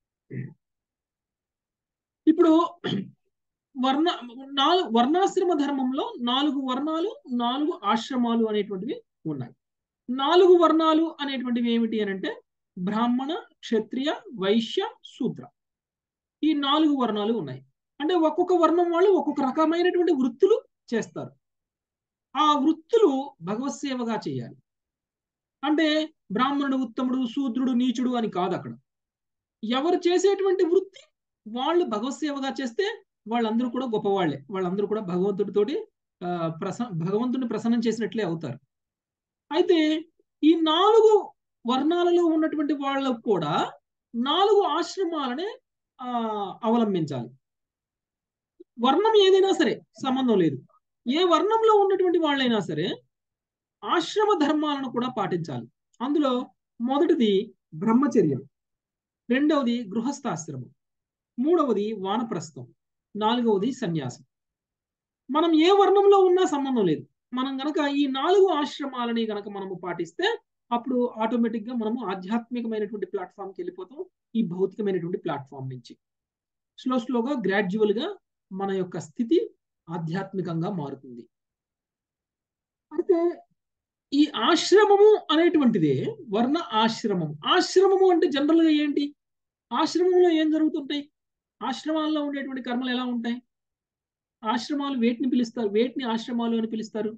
ఇప్పుడు వర్ణ నాలుగు వర్ణాశ్రమ ధర్మంలో నాలుగు వర్ణాలు నాలుగు ఆశ్రమాలు అనేటువంటివి ఉన్నాయి నాలుగు వర్ణాలు అనేటువంటివి ఏమిటి అని అంటే బ్రాహ్మణ క్షత్రియ వైశ్య శూద్ర ఈ నాలుగు వర్ణాలు ఉన్నాయి అంటే ఒక్కొక్క వర్ణం వాళ్ళు ఒక్కొక్క రకమైనటువంటి వృత్తులు చేస్తారు ఆ వృత్తులు భగవత్ సేవగా చేయాలి అంటే బ్రాహ్మణుడు ఉత్తముడు శూద్రుడు నీచుడు అని కాదు అక్కడ ఎవరు చేసేటువంటి వృత్తి వాళ్ళు భగవత్ సేవగా చేస్తే వాళ్ళందరూ కూడా గొప్పవాళ్లే వాళ్ళందరూ కూడా భగవంతుడితోటి ఆ, ప్రస భగవంతుడిని ప్రసన్నం చేసినట్లే అవుతారు అయితే ఈ నాలుగు వర్ణాలలో ఉన్నటువంటి వాళ్ళకు కూడా నాలుగు ఆశ్రమాలనే ఆ అవలంబించాలి వర్ణం ఏదైనా సరే సంబంధం లేదు ఏ వర్ణంలో ఉన్నటువంటి వాళ్ళైనా సరే ఆశ్రమ ధర్మాలను కూడా పాటించాలి అందులో మొదటిది బ్రహ్మచర్యం రెండవది గృహస్థాశ్రమం మూడవది వానప్రస్థం నాలుగవది సన్యాసం మనం ఏ వర్ణంలో ఉన్నా సంబంధం లేదు మనం గనక ఈ నాలుగు ఆశ్రమాలని గనక మనము పాటిస్తే అప్పుడు ఆటోమేటిక్ గా మనము ఆధ్యాత్మికమైనటువంటి ప్లాట్ఫామ్కి వెళ్ళిపోతాం ఈ భౌతికమైనటువంటి ప్లాట్ఫామ్ నుంచి స్లో స్లోగా గ్రాడ్యువల్ గా మన యొక్క స్థితి ఆధ్యాత్మికంగా మారుతుంది అయితే ఈ ఆశ్రమము అనేటువంటిదే వర్ణ ఆశ్రమం ఆశ్రమము అంటే జనరల్ గా ఏంటి ఆశ్రమంలో ఏం జరుగుతుంటాయి ఆశ్రమాల్లో ఉండేటువంటి కర్మలు ఎలా ఉంటాయి ఆశ్రమాలు వేటిని పిలుస్తారు వేటిని ఆశ్రమాలు అని పిలుస్తారు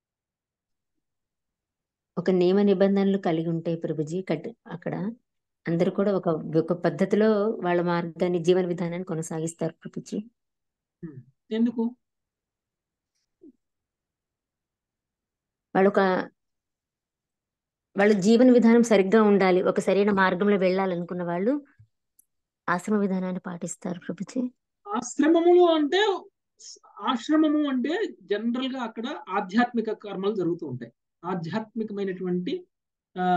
ఒక నియమ నిబంధనలు కలిగి ఉంటాయి ప్రభుజీ కట్ అక్కడ అందరూ కూడా ఒక ఒక పద్ధతిలో వాళ్ళ మార్గాన్ని జీవన విధానాన్ని కొనసాగిస్తారు ప్రభుజీ ఎందుకు వాళ్ళు ఒక వాళ్ళ జీవన విధానం సరిగ్గా ఉండాలి ఒక సరైన మార్గంలో వెళ్ళాలనుకున్న వాళ్ళు ఆశ్రమ విధానాన్ని పాటిస్తారు ప్రభుజీ ఆశ్రమములు అంటే ఆశ్రమము అంటే జనరల్ గా అక్కడ ఆధ్యాత్మిక కర్మలు జరుగుతూ ఉంటాయి ఆధ్యాత్మికమైనటువంటి ఆ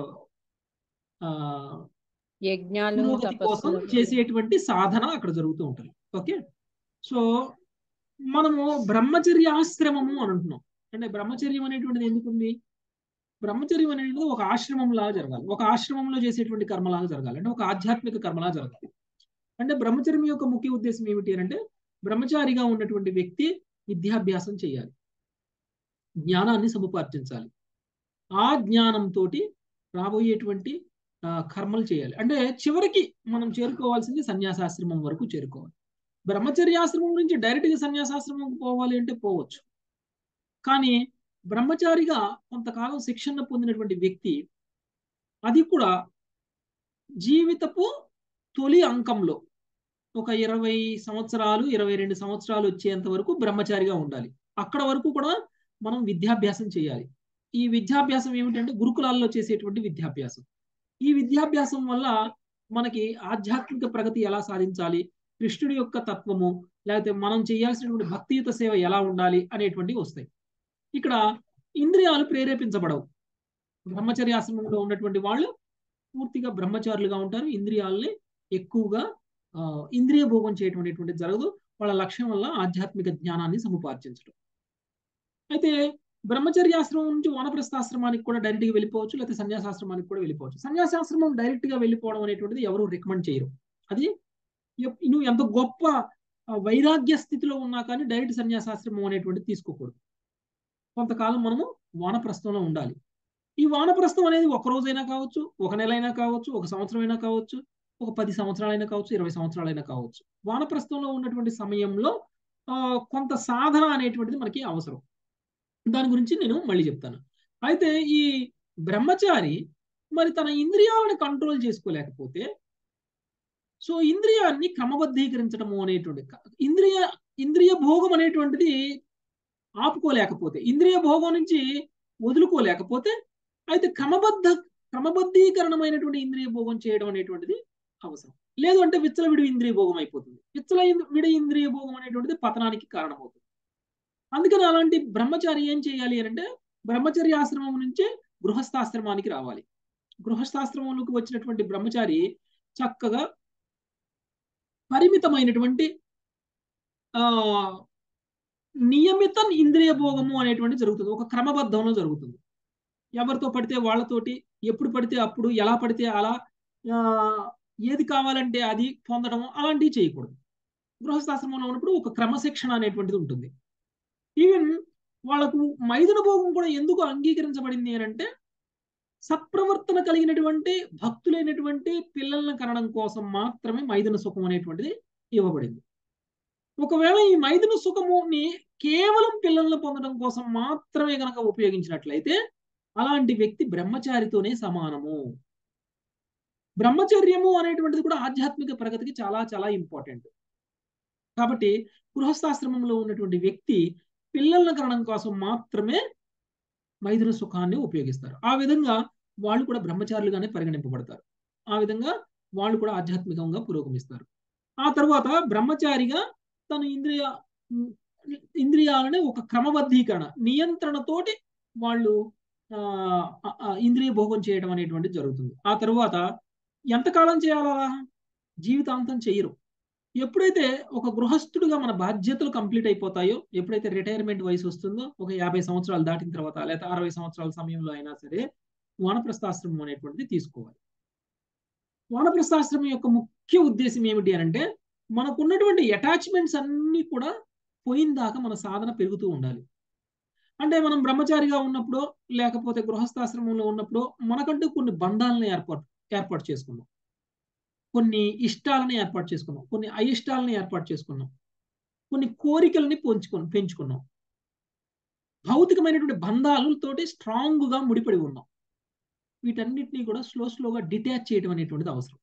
ఆ యజ్ఞాలు పురోగతి కోసం తపస్సులు చేసేటువంటి సాధన అక్కడ జరుగుతూ ఉంటుంది ఓకే సో మనము బ్రహ్మచర్యాశ్రమము అని అంటున్నాం అంటే బ్రహ్మచర్యం అనేటువంటిది ఎందుకుంది బ్రహ్మచర్యం అనేది ఒక ఆశ్రమం లాగా జరగాలి ఒక ఆశ్రమంలో చేసేటువంటి కర్మలాగా జరగాలి అంటే ఒక ఆధ్యాత్మిక కర్మలాగా జరగాలి అంటే బ్రహ్మచర్యం యొక్క ముఖ్య ఉద్దేశం ఏమిటి అంటే బ్రహ్మచారిగా ఉన్నటువంటి వ్యక్తి విద్యాభ్యాసం చేయాలి జ్ఞానాన్ని సముపార్జించాలి ఆ జ్ఞానంతో రాబోయేటువంటి ఆ, కర్మలు చేయాలి అంటే చివరికి మనం చేరుకోవాల్సింది సన్యాసాశ్రమం వరకు చేరుకోవాలి బ్రహ్మచర్యాశ్రమం నుంచి డైరెక్ట్ గా సన్యాసాశ్రమం పోవాలి అంటే పోవచ్చు కానీ బ్రహ్మచారిగా కొంతకాలం శిక్షణ పొందినటువంటి వ్యక్తి అది కూడా జీవితపు తొలి అంకంలో ఒక ఇరవై సంవత్సరాలు ఇరవై రెండు సంవత్సరాలు వచ్చేంత వరకు బ్రహ్మచారిగా ఉండాలి అక్కడ వరకు కూడా మనం విద్యాభ్యాసం చేయాలి ఈ విద్యాభ్యాసం ఏమిటంటే గురుకులాల్లో చేసేటువంటి విద్యాభ్యాసం ఈ విద్యాభ్యాసం వల్ల మనకి ఆధ్యాత్మిక ప్రగతి ఎలా సాధించాలి కృష్ణుడి యొక్క తత్వము లేకపోతే మనం చేయాల్సినటువంటి భక్తియుత సేవ ఎలా ఉండాలి అనేటువంటివి వస్తాయి ఇక్కడ ఇంద్రియాలు ప్రేరేపించబడవు బ్రహ్మచర్యాశ్రమంలో ఉన్నటువంటి వాళ్ళు పూర్తిగా బ్రహ్మచారులుగా ఉంటారు ఇంద్రియాలని ఎక్కువగా ఆ, ఇంద్రియ భోగం చేయటం అనేటువంటిది జరగదు వాళ్ళ లక్ష్యం వల్ల ఆధ్యాత్మిక జ్ఞానాన్ని సముపార్జించడం అయితే బ్రహ్మచర్యాశ్రమం నుంచి వానప్రస్థాశ్రమానికి కూడా డైరెక్ట్ గా వెళ్ళిపోవచ్చు లేకపోతే సన్యాసాశ్రమానికి కూడా వెళ్ళిపోవచ్చు సన్యాసాశ్రమం డైరెక్ట్ గా వెళ్ళిపోవడం అనేటువంటిది ఎవరు రికమెండ్ చేయరు అది ఎప్- నువ్వు ఎంత గొప్ప ఆ, వైరాగ్య స్థితిలో ఉన్నా కానీ డైరెక్ట్ సన్యాసాశ్రమం అనేటువంటిది తీసుకోకూడదు కొంతకాలం మనము వానప్రస్థంలో ఉండాలి ఈ వానప్రస్థం అనేది ఒక రోజైనా కావచ్చు ఒక నెల అయినా కావచ్చు ఒక సంవత్సరం అయినా కావచ్చు ఒక పది సంవత్సరాలైనా కావచ్చు ఇరవై సంవత్సరాలైనా కావచ్చు వానప్రస్థంలో ఉన్నటువంటి సమయంలో ఆ, కొంత సాధన అనేటువంటిది మనకి అవసరం దాని గురించి నేను మళ్ళీ చెప్తాను అయితే ఈ బ్రహ్మచారి మరి తన ఇంద్రియాలను కంట్రోల్ చేసుకోలేకపోతే సో ఇంద్రియాన్ని క్రమబద్ధీకరించడము అనేటువంటి ఇంద్రియ ఇంద్రియ భోగం అనేటువంటిది ఆపుకోలేకపోతే ఇంద్రియ భోగం నుంచి వదులుకోలేకపోతే అయితే క్రమబద్ధ క్రమబద్ధీకరణమైనటువంటి ఇంద్రియ భోగం చేయడం అనేటువంటిది అవసరం లేదు అంటే విచ్చలవిడి ఇంద్రియ భోగం అయిపోతుంది విచ్చల విడి ఇంద్రియ భోగం అనేటువంటిది పతనానికి కారణమవుతుంది అందుకని అలాంటి బ్రహ్మచారి ఏం చేయాలి అని అంటే బ్రహ్మచర్య ఆశ్రమం నుంచే గృహస్థాశ్రమానికి రావాలి గృహస్థాశ్రమంలోకి వచ్చినటువంటి బ్రహ్మచారి చక్కగా పరిమితమైనటువంటి ఆ నియమిత ఇంద్రియ భోగము అనేటువంటి జరుగుతుంది ఒక క్రమబద్ధంలో జరుగుతుంది ఎవరితో పడితే వాళ్ళతోటి ఎప్పుడు పడితే అప్పుడు ఎలా పడితే అలా ఆ, ఏది కావాలంటే అది పొందడం అలాంటివి చేయకూడదు గృహస్థాశ్రమంలో ఉన్నప్పుడు ఒక క్రమశిక్షణ అనేటువంటిది ఉంటుంది ఈవెన్ వాళ్ళకు మైదున భోగం కూడా ఎందుకు అంగీకరించబడింది అని అంటే సత్ప్రవర్తన కలిగినటువంటి భక్తులైనటువంటి పిల్లలను కనడం కోసం మాత్రమే మైదున సుఖం అనేటువంటిది ఇవ్వబడింది ఒకవేళ ఈ మైదున సుఖముని కేవలం పిల్లలను పొందడం కోసం మాత్రమే గనక ఉపయోగించినట్లయితే అలాంటి వ్యక్తి బ్రహ్మచారితోనే సమానము బ్రహ్మచర్యము అనేటువంటిది కూడా ఆధ్యాత్మిక ప్రగతికి చాలా చాలా ఇంపార్టెంట్ కాబట్టి గృహస్థాశ్రమంలో ఉన్నటువంటి వ్యక్తి పిల్లలను కనడం కోసం మాత్రమే మైదున సుఖాన్ని ఉపయోగిస్తారు ఆ విధంగా వాళ్ళు కూడా బ్రహ్మచారులుగానే పరిగణింపబడతారు ఆ విధంగా వాళ్ళు కూడా ఆధ్యాత్మికంగా పురోగమిస్తారు ఆ తర్వాత బ్రహ్మచారిగా తన ఇంద్రియ ఇంద్రియాలని ఒక క్రమబద్ధీకరణ నియంత్రణతోటి వాళ్ళు ఆ, ఆ, ఇంద్రియ భోగం చేయడం అనేటువంటిది జరుగుతుంది ఆ తర్వాత ఎంతకాలం చేయాలా జీవితాంతం చేయరు ఎప్పుడైతే ఒక గృహస్థుడిగా మన బాధ్యతలు కంప్లీట్ అయిపోతాయో ఎప్పుడైతే రిటైర్మెంట్ వయసు వస్తుందో ఒక యాభై సంవత్సరాలు దాటిన తర్వాత లేదా అరవై సంవత్సరాల సమయంలో అయినా సరే వానప్రస్థాశ్రమం అనేటువంటిది తీసుకోవాలి వానప్రస్థాశ్రమం యొక్క ముఖ్య ఉద్దేశం ఏమిటి అని అంటే మనకున్నటువంటి అటాచ్మెంట్స్ అన్నీ కూడా పోయిన దాకా మన సాధన పెరుగుతూ ఉండాలి అంటే మనం బ్రహ్మచారిగా ఉన్నప్పుడు లేకపోతే గృహస్థాశ్రమంలో ఉన్నప్పుడు మనకంటూ కొన్ని బంధాలను ఏర్పాటు ఏర్పాటు చేసుకున్నాం కొన్ని ఇష్టాలను ఏర్పాటు చేసుకున్నాం కొన్ని అయిష్టాలను ఏర్పాటు చేసుకున్నాం కొన్ని కోరికల్ని పెంచుకున్నాం పెంచుకున్నాం భౌతికమైనటువంటి బంధాలతోటి స్ట్రాంగ్ గా ముడిపడి ఉన్నాం వీటన్నిటిని కూడా స్లో స్లోగా డిటాచ్ చేయడం అనేటువంటిది అవసరం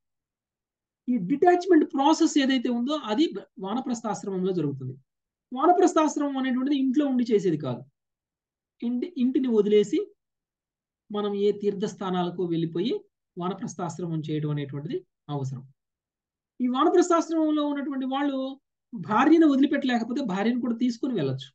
ఈ డిటాచ్మెంట్ ప్రాసెస్ ఏదైతే ఉందో అది వానప్రస్థాశ్రమంలో జరుగుతుంది వానప్రస్థాశ్రమం అనేటువంటిది ఇంట్లో ఉండి చేసేది కాదు ఇంటి ఇంటిని వదిలేసి మనం ఏ తీర్థస్థానాలకు వెళ్ళిపోయి వానప్రస్థాశ్రమం చేయడం అనేటువంటిది అవసరం ఈ వానప్రస్థాశ్రమంలో ఉన్నటువంటి వాళ్ళు భార్యను వదిలిపెట్టలేకపోతే భార్యను కూడా తీసుకుని వెళ్ళొచ్చు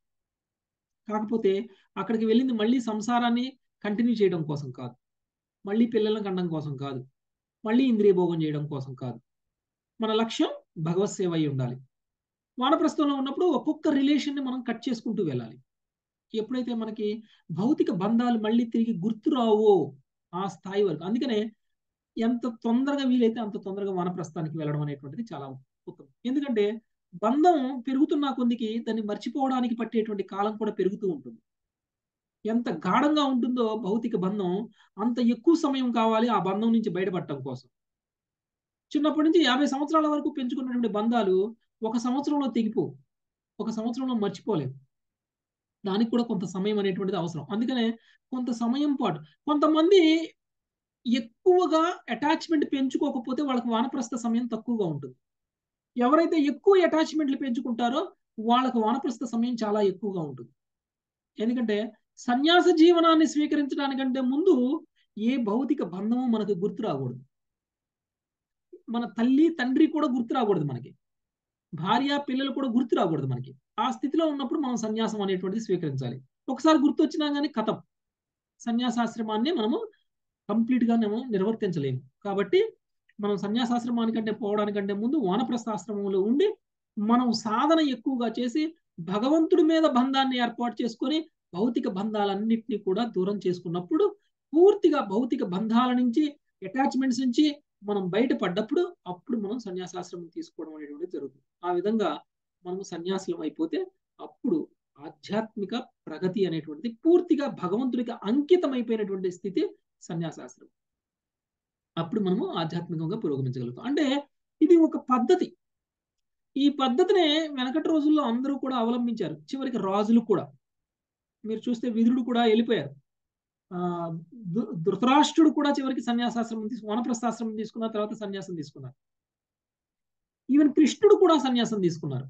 కాకపోతే అక్కడికి వెళ్ళింది మళ్ళీ సంసారాన్ని కంటిన్యూ చేయడం కోసం కాదు మళ్ళీ పిల్లలను కనడం కోసం కాదు మళ్ళీ ఇంద్రియ భోగం చేయడం కోసం కాదు మన లక్ష్యం భగవత్ సేవ అయి ఉండాలి వానప్రస్థంలో ఉన్నప్పుడు ఒక్కొక్క రిలేషన్ని మనం కట్ చేసుకుంటూ వెళ్ళాలి ఎప్పుడైతే మనకి భౌతిక బంధాలు మళ్ళీ తిరిగి గుర్తురావో ఆ స్థాయి వరకు అందుకనే ఎంత తొందరగా వీలైతే అంత తొందరగా వానప్రస్థానికి వెళ్ళడం అనేటువంటిది చాలా ఉత్తమం ఎందుకంటే బంధం పెరుగుతున్న కొద్దికి దాన్ని మర్చిపోవడానికి పట్టేటువంటి కాలం కూడా పెరుగుతూ ఉంటుంది ఎంత గాఢంగా ఉంటుందో భౌతిక బంధం అంత ఎక్కువ సమయం కావాలి ఆ బంధం నుంచి బయటపడటం కోసం చిన్నప్పటి నుంచి యాభై సంవత్సరాల వరకు పెంచుకున్నటువంటి బంధాలు ఒక సంవత్సరంలో తెగిపో ఒక సంవత్సరంలో మర్చిపోలేము దానికి కూడా కొంత సమయం అనేటువంటిది అవసరం అందుకనే కొంత సమయం పాటు కొంతమంది ఎక్కువగా అటాచ్మెంట్ పెంచుకోకపోతే వాళ్ళకి వానప్రస్థ సమయం తక్కువగా ఉంటుంది ఎవరైతే ఎక్కువ అటాచ్మెంట్లు పెంచుకుంటారో వాళ్ళకి వానప్రస్థ సమయం చాలా ఎక్కువగా ఉంటుంది ఎందుకంటే సన్యాస జీవనాన్ని స్వీకరించడానికంటే ముందు ఏ భౌతిక బంధము మనకు గుర్తు రాకూడదు మన తల్లి తండ్రి కూడా గుర్తు రాకూడదు మనకి భార్య పిల్లలు కూడా గుర్తు రాకూడదు మనకి ఆ స్థితిలో ఉన్నప్పుడు మనం సన్యాసం అనేటువంటిది స్వీకరించాలి ఒకసారి గుర్తు వచ్చినా కానీ కథం సన్యాసాశ్రమాన్ని మనము కంప్లీట్ గా మేము నిర్వర్తించలేము కాబట్టి మనం సన్యాసాశ్రమానికంటే పోవడానికంటే ముందు వానప్రస్థాశ్రమంలో ఉండి మనం సాధన ఎక్కువగా చేసి భగవంతుడి మీద బంధాన్ని ఏర్పాటు చేసుకొని భౌతిక బంధాలన్నింటినీ కూడా దూరం చేసుకున్నప్పుడు పూర్తిగా భౌతిక బంధాల నుంచి అటాచ్మెంట్స్ నుంచి మనం బయటపడ్డప్పుడు అప్పుడు మనం సన్యాసాశ్రమం తీసుకోవడం అనేటువంటిది జరుగుతుంది ఆ విధంగా మనం సన్యాసులం అయిపోతే అప్పుడు ఆధ్యాత్మిక ప్రగతి అనేటువంటిది పూర్తిగా భగవంతుడికి అంకితం అయిపోయినటువంటి స్థితి సన్యాసాశ్రమం అప్పుడు మనము ఆధ్యాత్మికంగా పురోగమించగలుగుతాం అంటే ఇది ఒక పద్ధతి ఈ పద్ధతినే వెనకటి రోజుల్లో అందరూ కూడా అవలంబించారు చివరికి రాజులు కూడా మీరు చూస్తే విదురుడు కూడా వెళ్ళిపోయారు ఆ ధృతరాష్ట్రుడు కూడా చివరికి సన్యాసాశ్రమం తీసుకు వనప్రస్థాశ్రమం తీసుకున్న తర్వాత సన్యాసం తీసుకున్నారు ఈవెన్ కృష్ణుడు కూడా సన్యాసం తీసుకున్నారు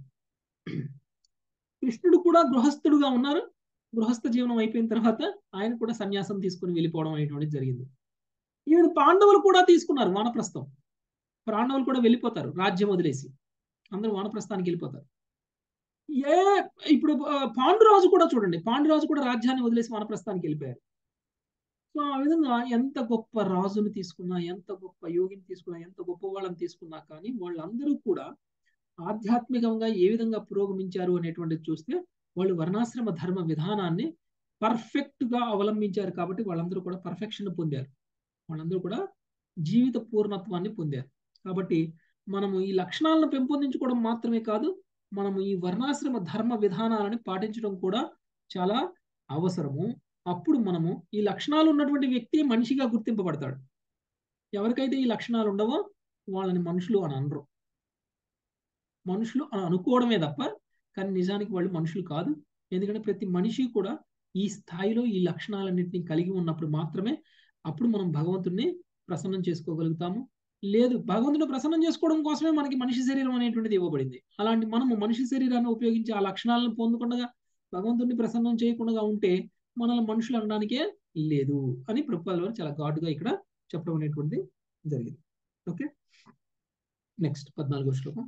కృష్ణుడు కూడా గృహస్థుడుగా ఉన్నారు గృహస్థ జీవనం అయిపోయిన తర్వాత ఆయన కూడా సన్యాసం తీసుకుని వెళ్ళిపోవడం అనేటువంటిది జరిగింది ఈవెన్ పాండవులు కూడా తీసుకున్నారు వానప్రస్థం పాండవులు కూడా వెళ్ళిపోతారు రాజ్యం వదిలేసి అందరూ వానప్రస్థానికి వెళ్ళిపోతారు ఏ ఇప్పుడు పాండురాజు కూడా చూడండి పాండురాజు కూడా రాజ్యాన్ని వదిలేసి వానప్రస్థానికి వెళ్ళిపోయారు సో ఆ విధంగా ఎంత గొప్ప రాజుని తీసుకున్నా ఎంత గొప్ప యోగిని తీసుకున్నా ఎంత గొప్ప వాళ్ళని తీసుకున్నా కానీ వాళ్ళందరూ కూడా ఆధ్యాత్మికంగా ఏ విధంగా పురోగమించారు అనేటువంటిది చూస్తే వాళ్ళు వర్ణాశ్రమ ధర్మ విధానాన్ని పర్ఫెక్ట్ గా అవలంబించారు కాబట్టి వాళ్ళందరూ కూడా పర్ఫెక్షన్ పొందారు వాళ్ళందరూ కూడా జీవిత పూర్ణత్వాన్ని పొందారు కాబట్టి మనము ఈ లక్షణాలను పెంపొందించుకోవడం మాత్రమే కాదు మనము ఈ వర్ణాశ్రమ ధర్మ విధానాలని పాటించడం కూడా చాలా అవసరము అప్పుడు మనము ఈ లక్షణాలు ఉన్నటువంటి వ్యక్తి మనిషిగా గుర్తింపబడతాడు ఎవరికైతే ఈ లక్షణాలు ఉండవో వాళ్ళని మనుషులు అని అనరు మనుషులు అని అనుకోవడమే తప్ప కానీ నిజానికి వాళ్ళు మనుషులు కాదు ఎందుకంటే ప్రతి మనిషి కూడా ఈ స్థాయిలో ఈ లక్షణాలన్నింటినీ కలిగి ఉన్నప్పుడు మాత్రమే అప్పుడు మనం భగవంతుడిని ప్రసన్నం చేసుకోగలుగుతాము లేదు భగవంతుని ప్రసన్నం చేసుకోవడం కోసమే మనకి మనిషి శరీరం అనేటువంటిది ఇవ్వబడింది అలాంటి మనము మనిషి శరీరాన్ని ఉపయోగించి ఆ లక్షణాలను పొందకుండా భగవంతుడిని ప్రసన్నం చేయకుండా ఉంటే మనల్ని మనుషులు అనడానికే లేదు అని ప్రభుత్వాల వారు చాలా ఘాటుగా ఇక్కడ చెప్పడం అనేటువంటిది జరిగింది ఓకే నెక్స్ట్ పద్నాలుగో శ్లోకం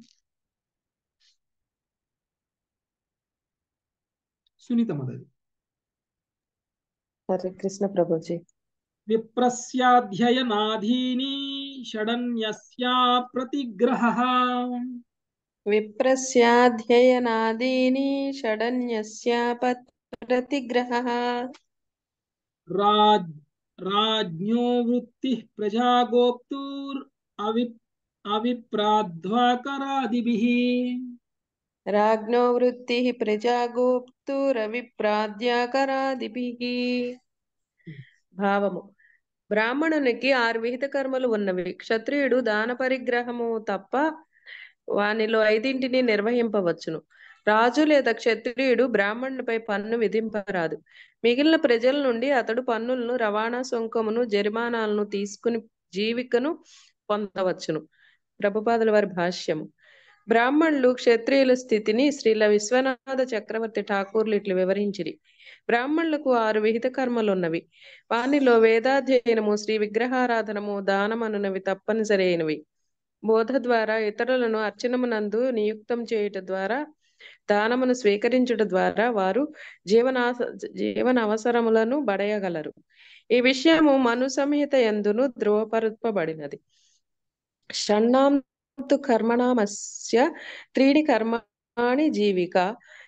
సునీత మదది హరే కృష్ణ ప్రభుజీ విప్రస్యాధ్యయనాధీని షడన్యస్యా ప్రతిగ్రహ విప్రస్యాధ్యయనాదీని షడన్యస్య పత్- ప్రతిగ్రహः రాజ్ రాజ్ఞో వృత్తి ప్రజాగోప్తుర్ అవి అవిప్రాధ్వాకరాదిభిః రాజ్ఞో వృత్తి ప్రజాగోప్తురవిప్రాద్యాకరాదిభిః భావము బ్రాహ్మణునికి ఆరు విహిత కర్మలు ఉన్నవి క్షత్రియుడు దాన పరిగ్రహము తప్ప వానిలో ఐదింటిని నిర్వహింపవచ్చును రాజు లేదా క్షత్రియుడు బ్రాహ్మణునిపై పన్ను విధింపరాదు మిగిలిన ప్రజల నుండి అతడు పన్నులను రవాణా సుంకమును జరిమానాలను తీసుకుని జీవికను పొందవచ్చును ప్రభుపాదుల వారి భాష్యము బ్రాహ్మణులు క్షత్రియుల స్థితిని శ్రీల విశ్వనాథ చక్రవర్తి ఠాకూర్లు ఇట్లు వివరించిరి బ్రాహ్మణులకు ఆరు విహిత కర్మలున్నవి వానిలో వేదాధ్యయనము శ్రీ విగ్రహారాధనము దానమనునవి తప్పనిసరి అయినవి బోధ ద్వారా ఇతరులను అర్చనమునందు నియుక్తం చేయుట ద్వారా దానమును స్వీకరించుట ద్వారా వారు జీవనాస జీవన అవసరములను బడయగలరు ఈ విషయము మను సంహిత ఎందును ధృవపరపబడినది షణ్ణాంతు కర్మణామస్య త్రీణి కర్మాణి జీవిక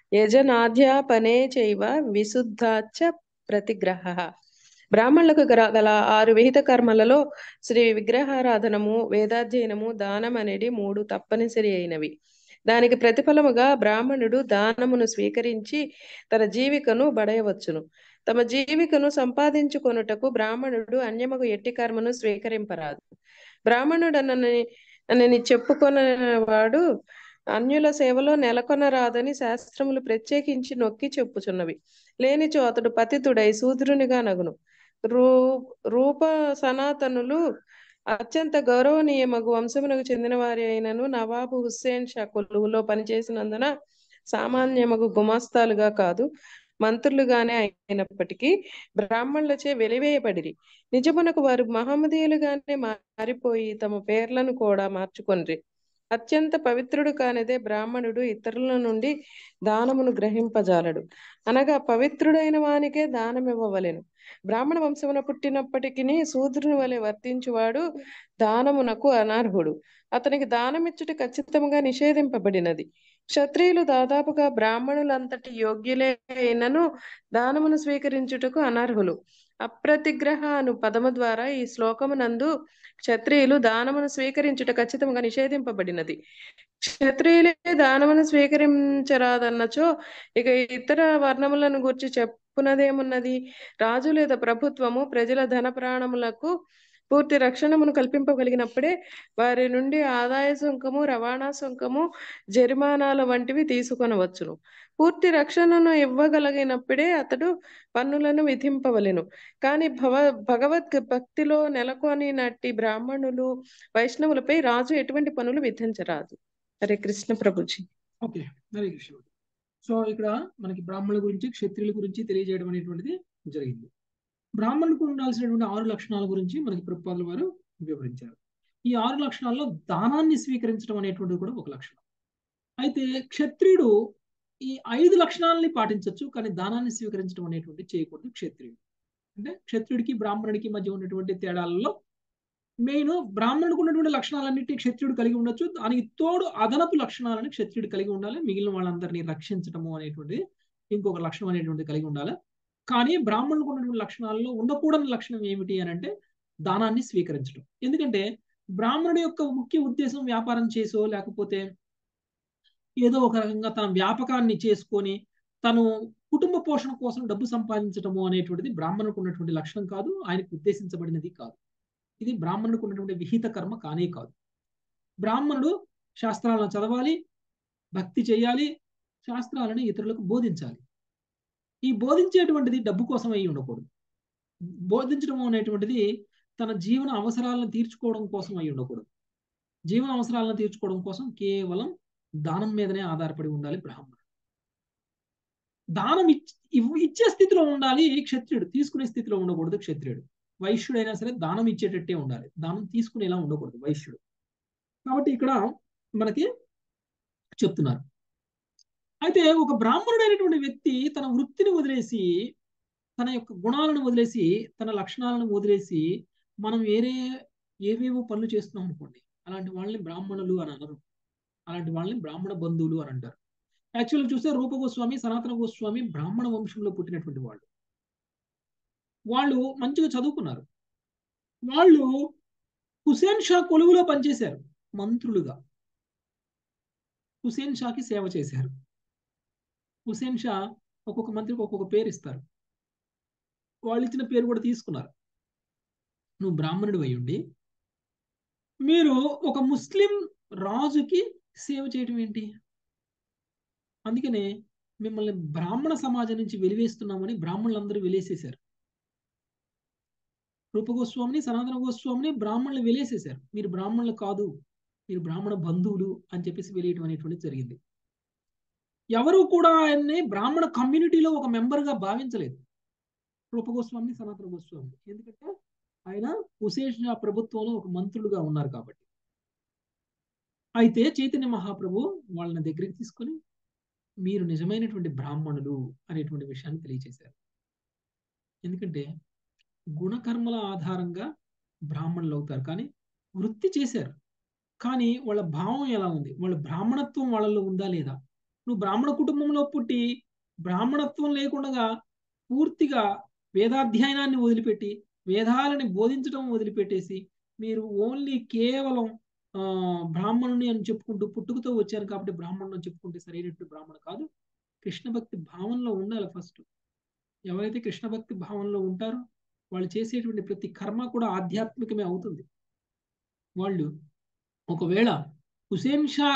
యజనాధ్యాపనే చైవ విశుద్ధాచ ప్రతిగ్రహ బ్రాహ్మణులకు గల- గల ఆరు విహిత కర్మలలో శ్రీ విగ్రహారాధనము వేదాధ్యయనము దానం అనేది మూడు తప్పనిసరి అయినవి దానికి ప్రతిఫలముగా బ్రాహ్మణుడు దానమును స్వీకరించి తన జీవికను బడయవచ్చును తమ జీవికను సంపాదించుకొనుటకు బ్రాహ్మణుడు అన్యమగు ఎట్టి కర్మను స్వీకరింపరాదు బ్రాహ్మణుడు అన్నని అని చెప్పుకొనేవాడు అన్యుల సేవలో నెలకొనరాదని శాస్త్రములు ప్రత్యేకించి నొక్కి చెప్పుచున్నవి లేనిచో అతడు పతితుడై శూద్రునిగా నగును రూ రూప సనాతనులు అత్యంత గౌరవనీయమగు వంశమునకు చెందిన వారి అయినను నవాబు హుస్సేన్ షా కొలువులో పనిచేసినందున సామాన్యమగు గుమాస్తాలుగా కాదు మంత్రులుగానే అయినప్పటికీ బ్రాహ్మణులచే వెలివేయబడిరి నిజమునకు వారు మహమ్మదీయులుగానే మారిపోయి తమ పేర్లను కూడా మార్చుకొనిరి అత్యంత పవిత్రుడు కానిదే బ్రాహ్మణుడు ఇతరుల నుండి దానమును గ్రహింపజాలడు అనగా పవిత్రుడైన వానికే దానం ఇవ్వవలెను బ్రాహ్మణ వంశమున పుట్టినప్పటికీ శూద్రుని వలె వర్తించువాడు దానమునకు అనర్హుడు అతనికి దానమిచ్చుట ఖచ్చితంగా నిషేధింపబడినది క్షత్రియులు దాదాపుగా బ్రాహ్మణులంతటి యోగ్యులే అయినను దానమును స్వీకరించుటకు అనర్హులు అప్రతిగ్రహ అను పదము ద్వారా ఈ శ్లోకమునందు క్షత్రియులు దానమును స్వీకరించుట ఖచ్చితంగా నిషేధింపబడినది క్షత్రియులే దానమును స్వీకరించరాదన్నచో ఇక ఇతర వర్ణములను గురించి చెప్పునదేమున్నది రాజు లేదా ప్రభుత్వము ప్రజల ధన ప్రాణములకు పూర్తి రక్షణమును కల్పింపగలిగినప్పుడే వారి నుండి ఆదాయ సుంకము రవాణా సుంకము జరిమానాల వంటివి తీసుకొనవచ్చును పూర్తి రక్షణను ఇవ్వగలిగినప్పుడే అతడు పన్నులను విధింపవలెను కానీ భవ భగవద్ భక్తిలో నెలకొని నట్టి బ్రాహ్మణులు వైష్ణవులపై రాజు ఎటువంటి పనులు విధించరాదు హరే కృష్ణ ప్రభుజీ ఓకే హరే కృష్ణ సో ఇక్కడ మనకి బ్రాహ్మణుల గురించి క్షత్రియుల గురించి తెలియజేయడం అనేటువంటిది జరిగింది బ్రాహ్మణులకు ఉండాల్సినటువంటి ఆరు లక్షణాల గురించి మనకి ప్రభుపాదుల వారు వివరించారు ఈ ఆరు లక్షణాల్లో దానాన్ని స్వీకరించడం అనేటువంటిది కూడా ఒక లక్షణం అయితే క్షత్రియుడు ఈ ఐదు లక్షణాలని పాటించవచ్చు కానీ దానాన్ని స్వీకరించడం అనేటువంటి చేయకూడదు క్షత్రియుడు అంటే క్షత్రియుడికి బ్రాహ్మణుడికి మధ్య ఉన్నటువంటి తేడాలలో మెయిన్ బ్రాహ్మణుడికి ఉన్నటువంటి లక్షణాలన్నిటి క్షత్రియుడు కలిగి ఉండొచ్చు దానికి తోడు అదనపు లక్షణాలను క్షత్రియుడు కలిగి ఉండాలి మిగిలిన వాళ్ళందరినీ రక్షించటము అనేటువంటిది ఇంకొక లక్షణం అనేటువంటిది కలిగి ఉండాలి కానీ బ్రాహ్మణుడికి ఉన్నటువంటి లక్షణాల్లో ఉండకూడని లక్షణం ఏమిటి అని అంటే దానాన్ని స్వీకరించడం ఎందుకంటే బ్రాహ్మణుడి యొక్క ముఖ్య ఉద్దేశం వ్యాపారం చేసో లేకపోతే ఏదో ఒక రకంగా తన వ్యాపకాన్ని చేసుకొని తను కుటుంబ పోషణ కోసం డబ్బు సంపాదించడము అనేటువంటిది బ్రాహ్మణుడికి ఉన్నటువంటి లక్షణం కాదు ఆయనకు ఉద్దేశించబడినది కాదు ఇది బ్రాహ్మణుడికి ఉన్నటువంటి విహిత కర్మ కానే కాదు బ్రాహ్మణుడు శాస్త్రాలను చదవాలి భక్తి చేయాలి శాస్త్రాలను ఇతరులకు బోధించాలి ఈ బోధించేటువంటిది డబ్బు కోసం అయి ఉండకూడదు బోధించడం అనేటువంటిది తన జీవన అవసరాలను తీర్చుకోవడం కోసం అయి ఉండకూడదు జీవన అవసరాలను తీర్చుకోవడం కోసం కేవలం దానం మీదనే ఆధారపడి ఉండాలి బ్రాహ్మణుడు దానం ఇచ్చే స్థితిలో ఉండాలి క్షత్రియుడు తీసుకునే స్థితిలో ఉండకూడదు క్షత్రియుడు వైశ్యుడైనా సరే దానం ఇచ్చేటట్టే ఉండాలి దానం తీసుకునేలా ఉండకూడదు వైశ్యుడు కాబట్టి ఇక్కడ మనకి చెప్తున్నారు అయితే ఒక బ్రాహ్మణుడైనటువంటి వ్యక్తి తన వృత్తిని వదిలేసి తన యొక్క గుణాలను వదిలేసి తన లక్షణాలను వదిలేసి మనం వేరే ఏవేవో పనులు చేస్తున్నాం అనుకోండి అలాంటి వాళ్ళని బ్రాహ్మణులు అని అనరు అలాంటి వాళ్ళని బ్రాహ్మణ బంధువులు అని అంటారు యాక్చువల్గా చూస్తే రూప గోస్వామి సనాతన గోస్వామి బ్రాహ్మణ వంశంలో పుట్టినటువంటి వాళ్ళు వాళ్ళు మంచిగా చదువుకున్నారు వాళ్ళు హుసేన్ షా కొలువులో పనిచేశారు మంత్రులుగా హుసేన్ షాకి సేవ చేశారు హుసేన్ షా ఒక్కొక్క మంత్రికి ఒక్కొక్క పేరు ఇస్తారు వాళ్ళు ఇచ్చిన పేరు కూడా తీసుకున్నారు నువ్వు బ్రాహ్మణుడు అయ్యుండి మీరు ఒక ముస్లిం రాజుకి సేవ చేయటం ఏంటి అందుకనే మిమ్మల్ని బ్రాహ్మణ సమాజం నుంచి వెలివేస్తున్నామని బ్రాహ్మణులందరూ వెలేసేశారు రూపగోస్వామిని సనాతన గోస్వామిని బ్రాహ్మణులు వెలేసేశారు మీరు బ్రాహ్మణులు కాదు మీరు బ్రాహ్మణ బంధువులు అని చెప్పేసి వెలియటం అనేటువంటిది జరిగింది ఎవరు కూడా ఆయన్ని బ్రాహ్మణ కమ్యూనిటీలో ఒక మెంబర్గా భావించలేదు రూపగోస్వామిని సనాతన గోస్వామి ఎందుకంటే ఆయన కుశేష ప్రభుత్వంలో ఒక మంత్రులుగా ఉన్నారు కాబట్టి అయితే చైతన్య మహాప్రభు వాళ్ళని దగ్గరికి తీసుకొని మీరు నిజమైనటువంటి బ్రాహ్మణులు అనేటువంటి విషయాన్ని తెలియచేశారు ఎందుకంటే గుణకర్మల ఆధారంగా బ్రాహ్మణులు అవుతారు కానీ వృత్తి చేశారు కానీ వాళ్ళ భావం ఎలా ఉంది వాళ్ళ బ్రాహ్మణత్వం వాళ్ళలో ఉందా లేదా నువ్వు బ్రాహ్మణ కుటుంబంలో పుట్టి బ్రాహ్మణత్వం లేకుండా పూర్తిగా వేదాధ్యయనాన్ని వదిలిపెట్టి వేదాలని బోధించడం వదిలిపెట్టేసి మీరు ఓన్లీ కేవలం బ్రాహ్మణుని అని చెప్పుకుంటూ పుట్టుకతో వచ్చారు కాబట్టి బ్రాహ్మణుని అని చెప్పుకుంటే సరైనట్టు బ్రాహ్మణ కాదు కృష్ణ భక్తి భావంలో ఉండాలి ఫస్ట్ ఎవరైతే కృష్ణ భక్తి భావంలో ఉంటారో వాళ్ళు చేసేటువంటి ప్రతి కర్మ కూడా ఆధ్యాత్మికమే అవుతుంది వాళ్ళు ఒకవేళ హుసేన్ షా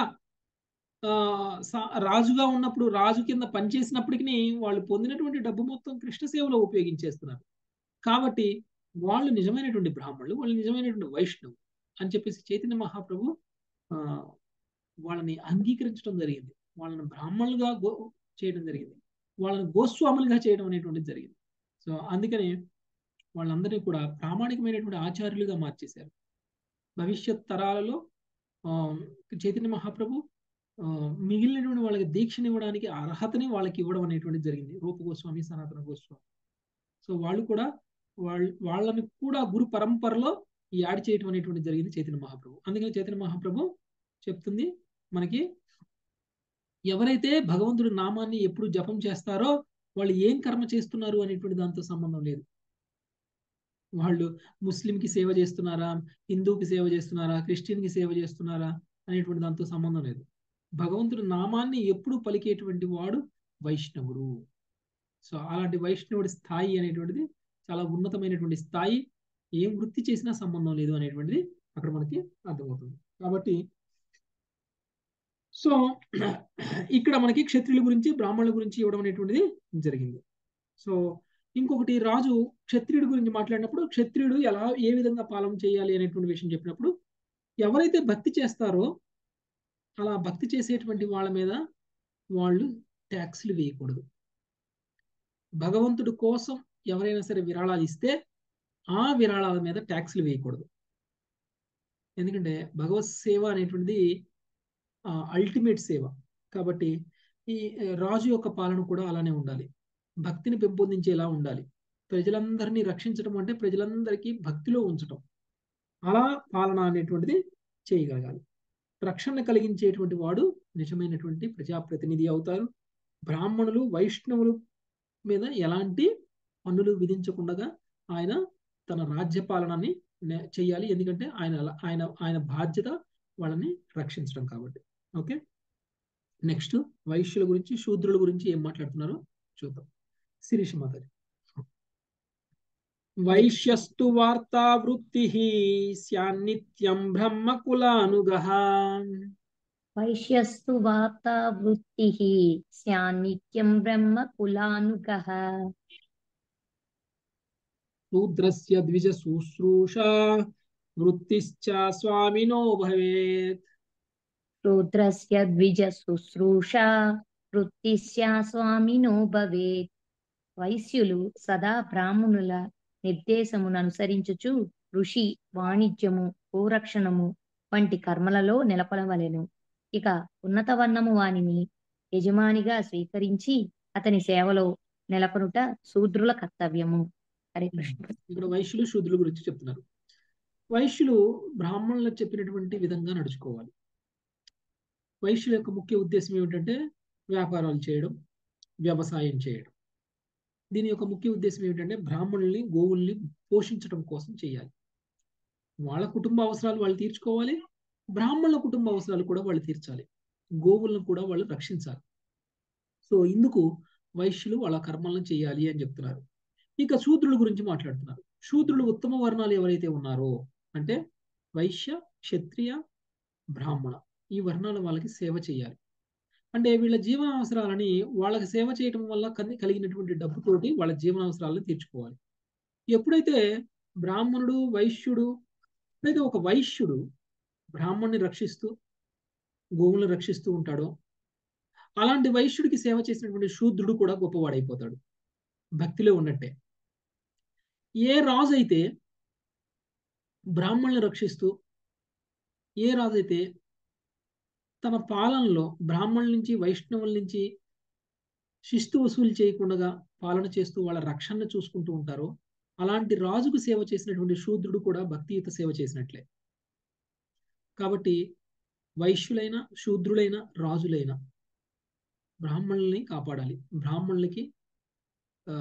రాజుగా ఉన్నప్పుడు రాజు కింద పనిచేసినప్పటికీ వాళ్ళు పొందినటువంటి డబ్బు మొత్తం కృష్ణ సేవలో ఉపయోగించేస్తున్నారు కాబట్టి వాళ్ళు నిజమైనటువంటి బ్రాహ్మణులు వాళ్ళు నిజమైనటువంటి వైష్ణవు అని చెప్పేసి చైతన్య మహాప్రభు వాళ్ళని అంగీకరించడం జరిగింది వాళ్ళని బ్రాహ్మణులుగా గో చేయడం జరిగింది వాళ్ళని గోస్వాములుగా చేయడం అనేటువంటిది జరిగింది సో అందుకని వాళ్ళందరినీ కూడా ప్రామాణికమైనటువంటి ఆచార్యులుగా మార్చేశారు భవిష్యత్ తరాలలో చైతన్య మహాప్రభు మిగిలినటువంటి వాళ్ళకి దీక్షనివ్వడానికి అర్హతని వాళ్ళకి ఇవ్వడం అనేటువంటిది జరిగింది రూప గోస్వామి సనాతన గోస్వామి సో వాళ్ళు కూడా వాళ్ళ వాళ్ళని కూడా గురు పరంపరలో యాడ్ చేయటం అనేటువంటి జరిగింది చైతన్య మహాప్రభు అందుకని చైతన్య మహాప్రభు చెప్తుంది మనకి ఎవరైతే భగవంతుడి నామాన్ని ఎప్పుడు జపం చేస్తారో వాళ్ళు ఏం కర్మ చేస్తున్నారు అనేటువంటి దాంతో సంబంధం లేదు వాళ్ళు ముస్లింకి సేవ చేస్తున్నారా హిందూకి సేవ చేస్తున్నారా క్రిస్టియన్కి సేవ చేస్తున్నారా అనేటువంటి దాంతో సంబంధం లేదు భగవంతుడి నామాన్ని ఎప్పుడు పలికేటువంటి వాడు వైష్ణవుడు సో అలాంటి వైష్ణవుడి స్థాయి అనేటువంటిది చాలా ఉన్నతమైనటువంటి స్థాయి ఏం వృత్తి చేసినా సంబంధం లేదు అనేటువంటిది అక్కడ మనకి అర్థమవుతుంది కాబట్టి సో ఇక్కడ మనకి క్షత్రియుల గురించి బ్రాహ్మణుల గురించి ఇవ్వడం అనేటువంటిది జరిగింది సో ఇంకొకటి రాజు క్షత్రియుడి గురించి మాట్లాడినప్పుడు క్షత్రియుడు ఎలా ఏ విధంగా పాలన చేయాలి అనేటువంటి విషయం చెప్పినప్పుడు ఎవరైతే భక్తి చేస్తారో అలా భక్తి చేసేటువంటి వాళ్ళ మీద వాళ్ళు ట్యాక్స్లు వేయకూడదు భగవంతుడి కోసం ఎవరైనా సరే విరాళాలు ఇస్తే ఆ విరాళాల మీద ట్యాక్స్లు వేయకూడదు ఎందుకంటే భగవత్ సేవ అనేటువంటిది అల్టిమేట్ సేవ కాబట్టి ఈ రాజు యొక్క పాలన కూడా అలానే ఉండాలి భక్తిని పెంపొందించేలా ఉండాలి ప్రజలందరినీ రక్షించడం అంటే ప్రజలందరికీ భక్తిలో ఉంచటం అలా పాలన అనేటువంటిది చేయగలగాలి రక్షణ కలిగించేటువంటి వాడు నిజమైనటువంటి ప్రజాప్రతినిధి అవుతారు బ్రాహ్మణులు వైష్ణవులు మీద ఎలాంటి పన్నులు విధించకుండా ఆయన తన రాజ్య పాలనని నే- చేయాలి ఎందుకంటే ఆయన అలా- ఆయన ఆయన బాధ్యత వాళ్ళని రక్షించడం కాబట్టి ఓకే నెక్స్ట్ వైశ్యుల గురించి శూద్రుల గురించి ఏం మాట్లాడుతున్నారో చూద్దాం శిరీష మాతాజీ వైశ్యస్తు వార్తా వృత్తి స్యాన్నిత్యం బ్రహ్మకులానుగః వైశ్యస్తు వార్తా వృత్తిః స్యాన్నిత్యం బ్రహ్మ కులానుగః శూద్రస్య ద్విజ శుశ్రూషా వృత్తిశ్చ స్వామినో భవేత్ శూద్రస్య ద్విజ శుశ్రూషా వృత్తిస్య స్వామినో భవేత్ వైశ్యులు సదా బ్రాహ్మణుల నిర్దేశమును అనుసరించుచు ఋషి వాణిజ్యము గోరక్షణము వంటి కర్మలలో నెలకొలవలెను ఇక ఉన్నత వర్ణము వానిని యజమానిగా స్వీకరించి అతని సేవలో నెలకొనుట శూద్రుల కర్తవ్యము హరే కృష్ణ ఇక్కడ వైశ్యులు శూద్రుల గురించి చెప్తున్నారు వైశ్యులు బ్రాహ్మణులకు చెప్పినటువంటి విధంగా నడుచుకోవాలి వైశ్యుల యొక్క ముఖ్య ఉద్దేశం ఏమిటంటే వ్యాపారాలు చేయడం వ్యవసాయం చేయడం దీని యొక్క ముఖ్య ఉద్దేశం ఏమిటంటే బ్రాహ్మణుల్ని గోవుల్ని పోషించడం కోసం చేయాలి వాళ్ళ కుటుంబ అవసరాలు వాళ్ళు తీర్చుకోవాలి బ్రాహ్మణుల కుటుంబ అవసరాలు కూడా వాళ్ళు తీర్చాలి గోవులను కూడా వాళ్ళు రక్షించాలి సో ఇందుకు వైశ్యులు వాళ్ళ కర్మలను చేయాలి అని చెప్తున్నారు ఇక శూద్రుల గురించి మాట్లాడుతున్నారు శూద్రులు ఉత్తమ వర్ణాలు ఎవరైతే ఉన్నారో అంటే వైశ్య క్షత్రియ బ్రాహ్మణ ఈ వర్ణాల వాళ్ళకి సేవ చేయాలి అంటే వీళ్ళ జీవన అవసరాలని వాళ్ళకి సేవ చేయటం వల్ల కన్ని కలిగినటువంటి డబ్బుతోటి వాళ్ళ జీవన అవసరాలను తీర్చుకోవాలి ఎప్పుడైతే బ్రాహ్మణుడు వైశ్యుడు ఎప్పుడైతే ఒక వైశ్యుడు బ్రాహ్మణ్ణి రక్షిస్తూ గోవులను రక్షిస్తూ ఉంటాడో అలాంటి వైశ్యుడికి సేవ చేసినటువంటి శూద్రుడు కూడా గొప్పవాడైపోతాడు భక్తిలో ఉన్నట్టే ఏ రాజు అయితే బ్రాహ్మణులను రక్షిస్తూ ఏ రాజు అయితే తన పాలనలో బ్రాహ్మణుల నుంచి వైష్ణవుల నుంచి శిస్తు వసూలు చేయకుండా పాలన చేస్తూ వాళ్ళ రక్షణ చూసుకుంటూ ఉంటారో అలాంటి రాజుకు సేవ చేసినటువంటి శూద్రుడు కూడా భక్తియుత సేవ చేసినట్లే కాబట్టి వైశ్యులైన శూద్రులైన రాజులైన బ్రాహ్మణుల్ని కాపాడాలి బ్రాహ్మణులకి ఆ,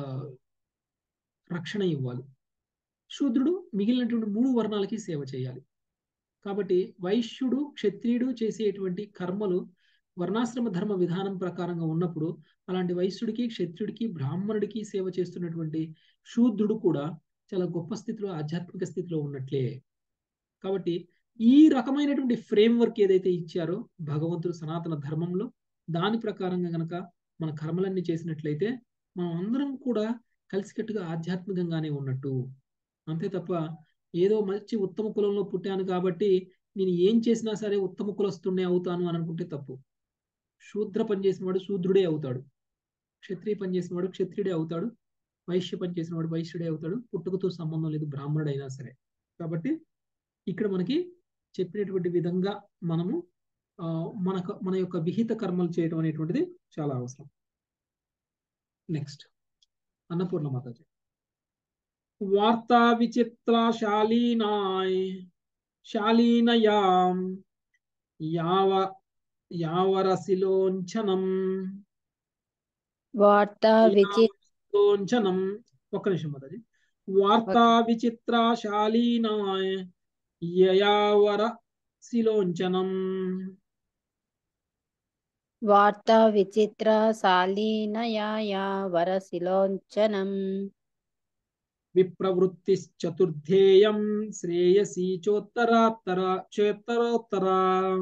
రక్షణ ఇవ్వాలి శూద్రుడు మిగిలినటువంటి మూడు వర్ణాలకి సేవ చేయాలి కాబట్టి వైశ్యుడు క్షత్రియుడు చేసేటువంటి కర్మలు వర్ణాశ్రమ ధర్మ విధానం ప్రకారంగా ఉన్నప్పుడు అలాంటి వైశ్యుడికి క్షత్రుడికి బ్రాహ్మణుడికి సేవ చేస్తున్నటువంటి శూద్రుడు కూడా చాలా గొప్ప స్థితిలో ఆధ్యాత్మిక స్థితిలో ఉన్నట్లే కాబట్టి ఈ రకమైనటువంటి ఫ్రేమ్ వర్క్ ఏదైతే ఇచ్చారో భగవంతుడు సనాతన ధర్మంలో దాని ప్రకారంగా గనక మన కర్మలన్నీ చేసినట్లయితే మనం అందరం కూడా కలిసికట్టుగా ఆధ్యాత్మికంగానే ఉన్నట్టు అంతే తప్ప ఏదో మంచి ఉత్తమ కులంలో పుట్టాను కాబట్టి నేను ఏం చేసినా సరే ఉత్తమ కులస్తున్నే అవుతాను అని అనుకుంటే తప్పు శూద్ర పని చేసినవాడు శూద్రుడే అవుతాడు క్షత్రియ పని చేసినవాడు క్షత్రియుడే అవుతాడు వైశ్య పని చేసినవాడు వైశ్యుడే అవుతాడు పుట్టుకతో సంబంధం లేదు బ్రాహ్మణుడైనా సరే కాబట్టి ఇక్కడ మనకి చెప్పినటువంటి విధంగా మనము ఆ, మన మన యొక్క విహిత కర్మలు చేయడం అనేటువంటిది చాలా అవసరం నెక్స్ట్ అన్నపూర్ణ మాతాజీ వార్తా విచిత్ర శాలీనాయ్ శాలీనయాం యావ యావరసిలోంఛనం వార్తా విచి లోంఛనం ఒక్క నిమిషం మాతాజీ వార్తా విచిత్ర శాలీనాయ్ యయావర శిలోంచనం వార్తా విచిత్ర శాలీనయాయ వరశిలోంచనం విప్రవృత్తిశ్చతుర్థేయం శ్రేయసీ చోత్తరాత్తర చేత్తరోత్తర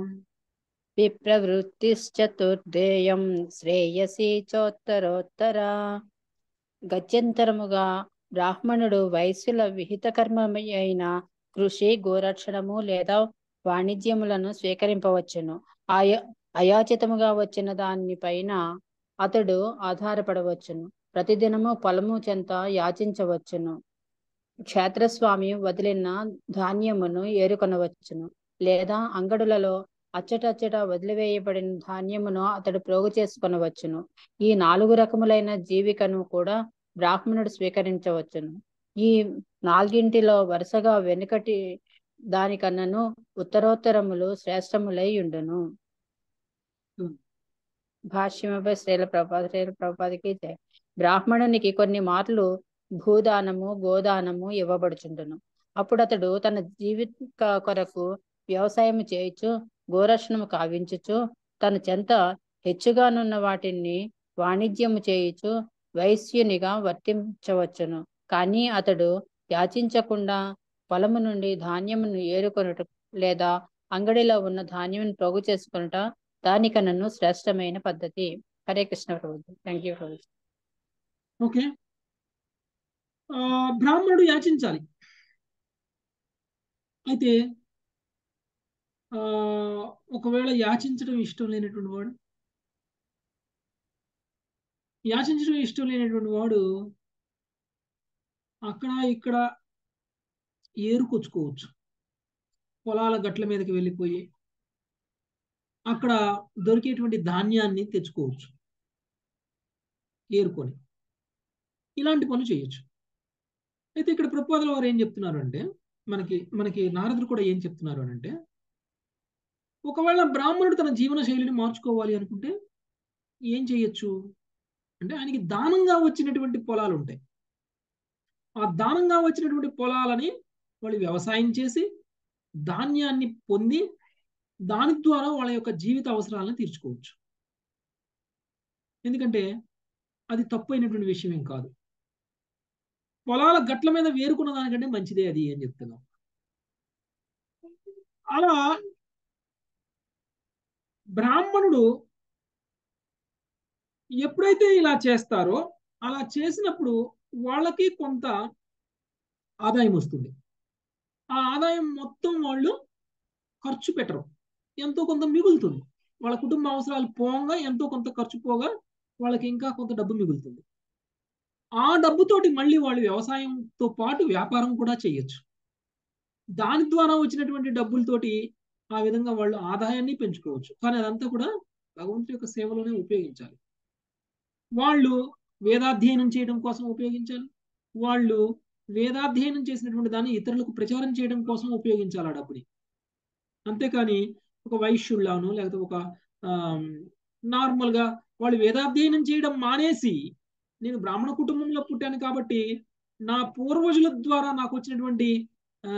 విప్రవృత్తిశ్చతుర్దేయం శ్రేయసి చోత్తరోత్తర గత్యంతరముగా బ్రాహ్మణుడు వైశ్యుల విహిత కర్మ అయిన కృషి గోరక్షణము లేదా వాణిజ్యములను స్వీకరింపవచ్చును ఆయ అయాచితముగా వచ్చిన దానిపైన అతడు ఆధారపడవచ్చును ప్రతిదినము పొలము చెంత యాచించవచ్చును క్షేత్రస్వామి వదిలిన ధాన్యమును ఏరుకొనవచ్చును లేదా అంగడులలో అచ్చటచ్చట వదిలివేయబడిన ధాన్యమును అతడు ప్రోగు చేసుకొనవచ్చును ఈ నాలుగు రకములైన జీవికను కూడా బ్రాహ్మణుడు స్వీకరించవచ్చును ఈ నాలుగింటిలో వరుసగా వెనుకటి దానికన్నను ఉత్తరోత్తరములు శ్రేష్టములై ఉండును ఉమ్. భాష్యమపై శ్రీల ప్రభాత శ్రీల ప్రభాతికి జయ బ్రాహ్మణునికి కొన్ని మార్లు భూదానము గోదానము ఇవ్వబడుచుండును అప్పుడు అతడు తన జీవిత కొరకు వ్యవసాయం చేయుచు గోరక్షణము కావించుచు తన చెంత హెచ్చుగానున్న వాటిని వాణిజ్యము చేయుచు వైశ్యునిగా వర్తించవచ్చును కానీ అతడు యాచించకుండా పొలము నుండి ధాన్యమును ఏరుకొనుట లేదా అంగడిలో ఉన్న ధాన్యమును పోగు చేసుకొనుట దానికన్నను శ్రేష్టమైన పద్ధతి Hare Krishna Prabhu thank you Prabhu okay ఆ, బ్రాహ్మణుడు యాచించాలి అయితే ఆ ఒకవేళ యాచించడం ఇష్టం లేనటువంటి వాడు యాచించడం ఇష్టం లేనటువంటి వాడు అక్కడ ఇక్కడ ఏరుకొచ్చుకోవచ్చు పొలాల గట్ల మీదకి వెళ్ళిపోయి అక్కడ దొరికేటువంటి ధాన్యాన్ని తెచ్చుకోవచ్చు ఏరుకొని ఇలాంటి పనులు చేయొచ్చు అయితే ఇక్కడ ప్రపోజల్ వారు ఏం చెప్తున్నారు అంటే మనకి మనకి నారదుడు కూడా ఏం చెప్తున్నారు అని అంటే ఒకవేళ బ్రాహ్మణుడు తన జీవన శైలిని మార్చుకోవాలి అనుకుంటే ఏం చేయొచ్చు అంటే ఆయనకి దానంగా వచ్చినటువంటి పొలాలు ఉంటాయి ఆ దానంగా వచ్చినటువంటి పొలాలని వాళ్ళు వ్యవసాయం చేసి ధాన్యాన్ని పొంది దాని ద్వారా వాళ్ళ యొక్క జీవిత అవసరాలను తీర్చుకోవచ్చు ఎందుకంటే అది తప్పు అయినటువంటి విషయం ఏం కాదు పొలాల గట్ల మీద వేరుకున్న దానికంటే మంచిదే అది అని చెప్తున్నాం అలా బ్రాహ్మణుడు ఎప్పుడైతే ఇలా చేస్తారో అలా చేసినప్పుడు వాళ్ళకి కొంత ఆదాయం వస్తుంది ఆ ఆదాయం మొత్తం వాళ్ళు ఖర్చు పెట్టరు ఎంతో కొంత మిగులుతుంది వాళ్ళ కుటుంబ అవసరాలు పోగా ఎంతో కొంత ఖర్చు పోగా వాళ్ళకి ఇంకా కొంత డబ్బు మిగులుతుంది ఆ డబ్బుతోటి మళ్ళీ వాళ్ళు వ్యవసాయంతో పాటు వ్యాపారం కూడా చేయొచ్చు దాని ద్వారా వచ్చినటువంటి డబ్బులతోటి ఆ విధంగా వాళ్ళు ఆదాయాన్ని పెంచుకోవచ్చు కానీ అదంతా కూడా భగవంతుడి యొక్క సేవలోనే ఉపయోగించాలి వాళ్ళు వేదాధ్యయనం చేయడం కోసం ఉపయోగించాలి వాళ్ళు వేదాధ్యయనం చేసినటువంటి దాన్ని ఇతరులకు ప్రచారం చేయడం కోసం ఉపయోగించాలి ఆ డబ్బుని అంతేకాని ఒక వైశ్యుల్లాను లేకపోతే ఒక నార్మల్ గా వాళ్ళు వేదాధ్యయనం చేయడం మానేసి నేను బ్రాహ్మణ కుటుంబంలో పుట్టాను కాబట్టి నా పూర్వజుల ద్వారా నాకు వచ్చినటువంటి ఆ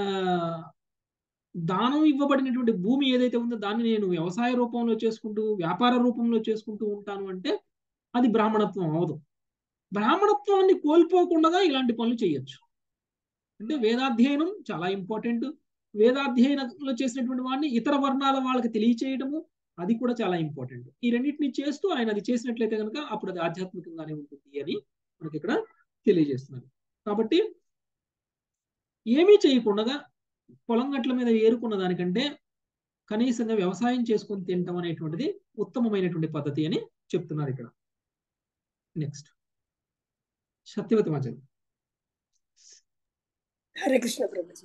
దానం ఇవ్వబడినటువంటి భూమి ఏదైతే ఉందో దాన్ని నేను వ్యవసాయ రూపంలో చేసుకుంటూ వ్యాపార రూపంలో చేసుకుంటూ ఉంటాను అంటే అది బ్రాహ్మణత్వం అవదు బ్రాహ్మణత్వాన్ని కోల్పోకుండా ఇలాంటి పనులు చేయొచ్చు అంటే వేదాధ్యయనం చాలా ఇంపార్టెంట్ వేదాధ్యయనంలో చేసినటువంటి వాడిని ఇతర వర్ణాల వాళ్ళకి తెలియచేయడము అది కూడా చాలా ఇంపార్టెంట్ ఈ రెండింటిని చేస్తూ ఆయన అది చేసినట్లయితే కనుక అప్పుడు అది ఆధ్యాత్మికంగానే ఉంటుంది అని మనకి ఇక్కడ తెలియజేస్తున్నారు కాబట్టి ఏమీ చేయకుండా పొలం గట్ల మీద ఏరుకున్న దానికంటే కనీసంగా వ్యవసాయం చేసుకొని తినటం అనేటువంటిది ఉత్తమమైనటువంటి పద్ధతి అని చెప్తున్నారు ఇక్కడ నెక్స్ట్ సత్యవతి మాచల్ హరే కృష్ణ ప్రభుజీ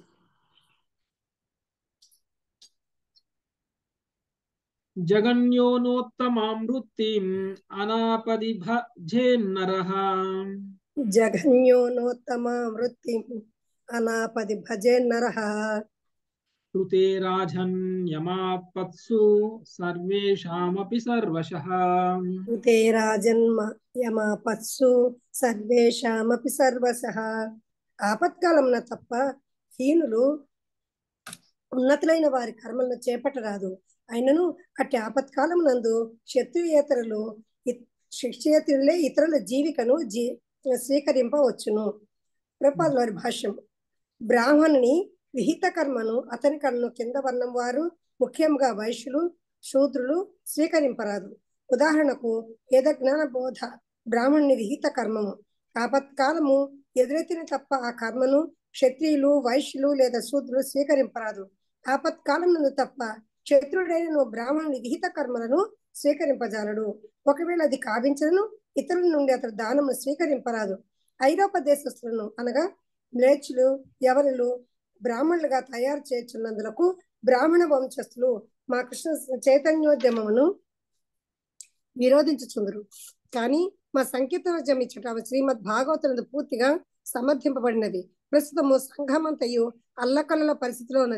జగన్యోనోత్తమాం వృత్తిం అనాపది భజేన్నరః జగన్యోనోత్తమ వృత్తి అనాపది భజే నర కృతే రాజన్యమాపత్సు సర్వేషామపి సర్వశః కృతే రాజన్మ యమాపత్సు సర్వేషామపి సర్వశః ఆపత్కాలమున తప్ప హీనులు ఉన్నతులైన వారి కర్మలను చేపట్టరాదు అయినను అట్టి ఆపత్కాలం నందు క్షత్రియేతరులు క్షత్రియేతరులే ఇతరుల జీవికను జీ స్వీకరింపవచ్చును ప్రపాద్ వారి భాష్యం బ్రాహ్మణుని విహిత కర్మను అతని కర్మను కింద వర్ణం వారు ముఖ్యంగా వైశ్యులు శూద్రులు స్వీకరింపరాదు ఉదాహరణకు వేద జ్ఞాన బోధ బ్రాహ్మణుని విహిత కర్మము ఆపత్కాలము ఎదురెత్తిన తప్ప ఆ కర్మను క్షత్రియులు వైశ్యులు లేదా శూద్రులు స్వీకరింపరాదు ఆపత్కాలం నందు తప్ప క్షత్రుడైన బ్రాహ్మణుని విహిత కర్మలను స్వీకరింపజాలడు ఒకవేళ అది కావించను ఇతరుల నుండి అతడు దానము స్వీకరింపరాదు ఐరోపా దేశస్తులను అనగా మ్లేచ్చులు ఎవరులు బ్రాహ్మణులుగా తయారు చేస్తున్నందులకు బ్రాహ్మణ వంశస్థులు మా కృష్ణ చైతన్యోద్యమమును విరోధించుచుందరు కానీ మా సంకీర్తనోద్యమం ఇచ్చట శ్రీమద్ భాగవతులందు పూర్తిగా సమర్థింపబడినది ప్రస్తుతము సంఘమంతయు అల్లకల్ల పరిస్థితిలో ఉన్నది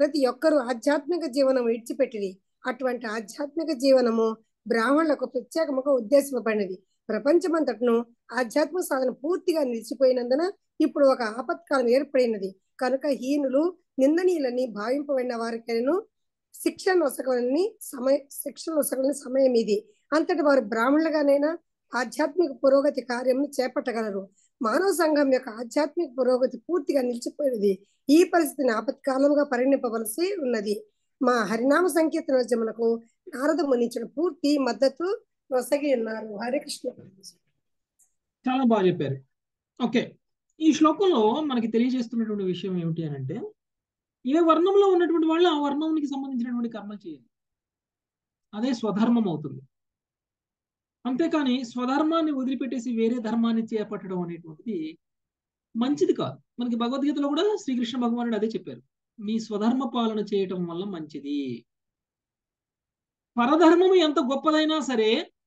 ప్రతి ఒక్కరూ ఆధ్యాత్మిక జీవనం విడిచిపెట్టిరి అటువంటి ఆధ్యాత్మిక జీవనము బ్రాహ్మణులకు ప్రత్యేకముగా ఉద్దేశింపబడినది ప్రపంచమంతటను ఆధ్యాత్మిక సాధన పూర్తిగా నిలిచిపోయినందున ఇప్పుడు ఒక ఆపత్కాలం ఏర్పడినది కనుక హీనులు నిందనీయులని భావింపబడిన వారికైనా శిక్షణ నొసగలని సమయ శిక్షణ నొసగలని సమయం ఇది అంతటి వారు బ్రాహ్మణులుగానైనా ఆధ్యాత్మిక పురోగతి కార్యమును చేపట్టగలరు మానవ సంఘం యొక్క ఆధ్యాత్మిక పురోగతి పూర్తిగా నిలిచిపోయినది ఈ పరిస్థితిని ఆపత్కాలంగా పరిణింపవలసి ఉన్నది మా హరినామ సంకీర్తనోద్యములకు నారద మునించిన పూర్తి మద్దతు నొసగి ఉన్నారు హరే కృష్ణ చాలా బాగా చెప్పారు ఓకే ఈ శ్లోకంలో మనకి తెలియజేస్తున్నటువంటి విషయం ఏమిటి అని అంటే ఏ వర్ణంలో ఉన్నటువంటి వాళ్ళు ఆ వర్ణానికి సంబంధించినటువంటి కర్మలు చేయాలి అదే స్వధర్మం అవుతుంది అంతేకాని స్వధర్మాన్ని వదిలిపెట్టేసి వేరే ధర్మాన్ని చేపట్టడం అనేటువంటిది మంచిది కాదు మనకి భగవద్గీతలో కూడా శ్రీకృష్ణ భగవానుడు అదే చెప్పారు మీ స్వధర్మ పాలన చేయటం వల్ల మంచిది పరధర్మము ఎంత గొప్పదైనా సరే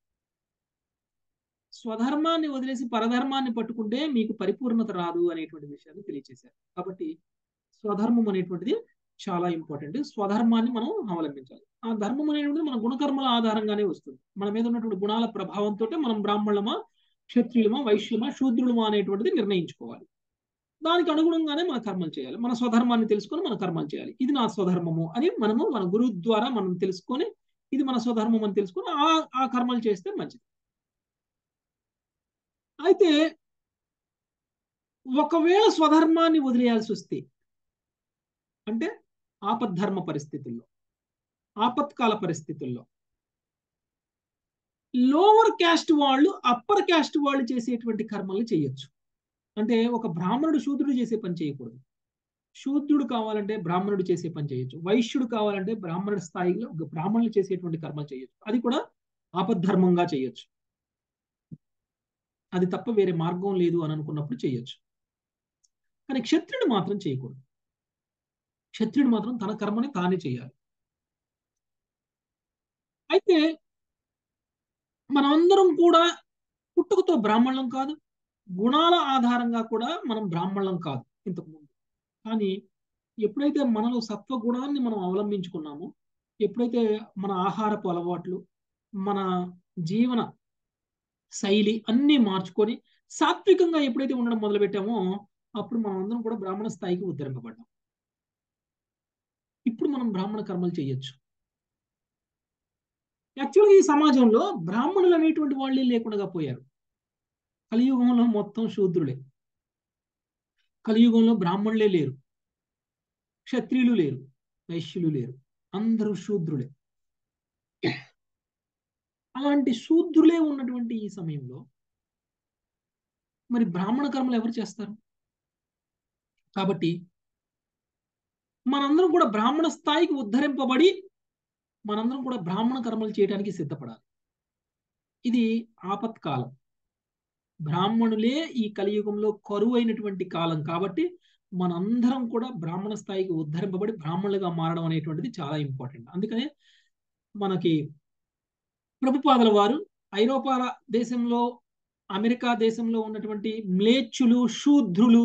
స్వధర్మాన్ని వదిలేసి పరధర్మాన్ని పట్టుకుంటే మీకు పరిపూర్ణత రాదు అనేటువంటి విషయాన్ని తెలియజేశారు కాబట్టి స్వధర్మం అనేటువంటిది చాలా ఇంపార్టెంట్ స్వధర్మాన్ని మనం అవలంబించాలి ఆ ధర్మం అనేటువంటిది మన గుణకర్మల ఆధారంగానే వస్తుంది మన మీద ఉన్నటువంటి గుణాల ప్రభావంతో మనం బ్రాహ్మణులమా క్షత్రియులమా వైశ్యమా శూద్రులమా అనేటువంటిది నిర్ణయించుకోవాలి దానికి అనుగుణంగానే మన కర్మలు చేయాలి మన స్వధర్మాన్ని తెలుసుకొని మన కర్మలు చేయాలి ఇది నా స్వధర్మము అని మనము మన గురువు ద్వారా మనం తెలుసుకొని ఇది మన స్వధర్మం అని తెలుసుకొని ఆ ఆ కర్మలు చేస్తే మంచిది అయితే ఒకవేళ స్వధర్మాన్ని వదిలేయాల్సి వస్తే అంటే ఆపద్ధర్మ పరిస్థితుల్లో ఆపత్కాల పరిస్థితుల్లో లోవర్ క్యాస్ట్ వాళ్ళు అప్పర్ క్యాస్ట్ వాళ్ళు చేసేటువంటి కర్మల్ని చేయొచ్చు అంటే ఒక బ్రాహ్మణుడు శూద్రుడు చేసే పని చేయకూడదు శూద్రుడు కావాలంటే బ్రాహ్మణుడు చేసే పని చేయొచ్చు వైశ్యుడు కావాలంటే బ్రాహ్మణుడి స్థాయిలో బ్రాహ్మణులు చేసేటువంటి కర్మలు చేయొచ్చు అది కూడా ఆపద్ధర్మంగా చేయొచ్చు అది తప్ప వేరే మార్గం లేదు అని అనుకున్నప్పుడు చేయొచ్చు కానీ క్షత్రుడు మాత్రం చేయకూడదు క్షత్రుడు మాత్రం తన కర్మని తానే చేయాలి అయితే మనమందరం కూడా పుట్టుకతో బ్రాహ్మణులం కాదు గుణాల ఆధారంగా కూడా మనం బ్రాహ్మణులం కాదు ఇంతకు ముందు కానీ ఎప్పుడైతే మనలో సత్వ గుణాన్ని మనం అవలంబించుకున్నామో ఎప్పుడైతే మన ఆహారపు అలవాట్లు మన జీవన శైలి అన్నీ మార్చుకొని సాత్వికంగా ఎప్పుడైతే ఉండడం మొదలు పెట్టామో అప్పుడు మనం అందరం కూడా బ్రాహ్మణ స్థాయికి ఉద్ధరింపబడ్డాం ఇప్పుడు మనం బ్రాహ్మణ కర్మలు చేయొచ్చు యాక్చువల్గా ఈ సమాజంలో బ్రాహ్మణులు అనేటువంటి వాళ్ళే లేకుండా పోయారు కలియుగంలో మొత్తం శూద్రులే కలియుగంలో బ్రాహ్మణులే లేరు క్షత్రియులు లేరు వైశ్యులు లేరు అందరూ శూద్రులే అలాంటి శూద్రులే ఉన్నటువంటి ఈ సమయంలో మరి బ్రాహ్మణ కర్మలు ఎవరు చేస్తారు కాబట్టి మనందరం కూడా బ్రాహ్మణ స్థాయికి ఉద్ధరింపబడి మనందరం కూడా బ్రాహ్మణ కర్మలు చేయడానికి సిద్ధపడాలి ఇది ఆపత్కాలం బ్రాహ్మణులే ఈ కలియుగంలో కరువు అయినటువంటి కాలం కాబట్టి మనందరం కూడా బ్రాహ్మణ స్థాయికి ఉద్ధరింపబడి బ్రాహ్మణులుగా మారడం అనేటువంటిది చాలా ఇంపార్టెంట్ అందుకనే మనకి ప్రభుపాదల వారు ఐరోపా దేశంలో అమెరికా దేశంలో ఉన్నటువంటి మ్లేచ్చులు శూద్రులు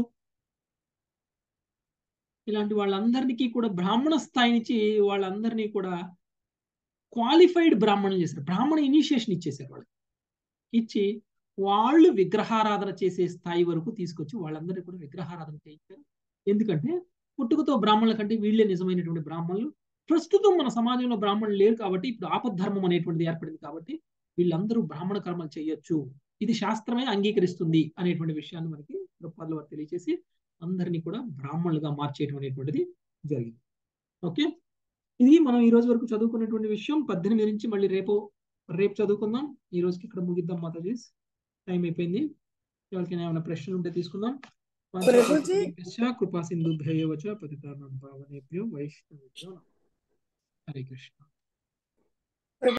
ఇలాంటి వాళ్ళందరికీ కూడా బ్రాహ్మణ స్థాయి నుంచి వాళ్ళందరినీ కూడా క్వాలిఫైడ్ బ్రాహ్మణులు చేశారు బ్రాహ్మణ ఇనిషియేషన్ ఇచ్చేసారు వాళ్ళు ఇచ్చి వాళ్ళు విగ్రహారాధన చేసే స్థాయి వరకు తీసుకొచ్చి వాళ్ళందరినీ కూడా విగ్రహారాధన చేయించారు ఎందుకంటే పుట్టుకతో బ్రాహ్మణుల కంటే వీళ్ళే నిజమైనటువంటి బ్రాహ్మణులు ప్రస్తుతం మన సమాజంలో బ్రాహ్మణులు లేరు కాబట్టి ఇప్పుడు ఆపద్ధర్మం అనేటువంటిది ఏర్పడింది కాబట్టి వీళ్ళందరూ బ్రాహ్మణ కర్మలు చేయొచ్చు ఇది శాస్త్రమే అంగీకరిస్తుంది అనేటువంటి విషయాన్ని మనకి ప్రభుపాదుల వారు తెలియజేసి అందరినీ కూడా బ్రాహ్మణులుగా మార్చేయడం అనేటువంటిది జరిగింది ఓకే ఇది మనం ఈ రోజు వరకు చదువుకున్నటువంటి విషయం పద్దెనిమిది నుంచి మళ్ళీ రేపు రేపు చదువుకుందాం ఈ రోజుకి ఇక్కడ ముగిద్దాం మాతాజీ టైం అయిపోయింది ఎవరికైనా ఏమైనా ప్రశ్నలు ఉంటే తీసుకుందాం ప్రభుజీ కృపా సింధుభ్యో వచ పతితానం పావనేభ్యో వైష్ణవేభ్యో నమః. హరే కృష్ణ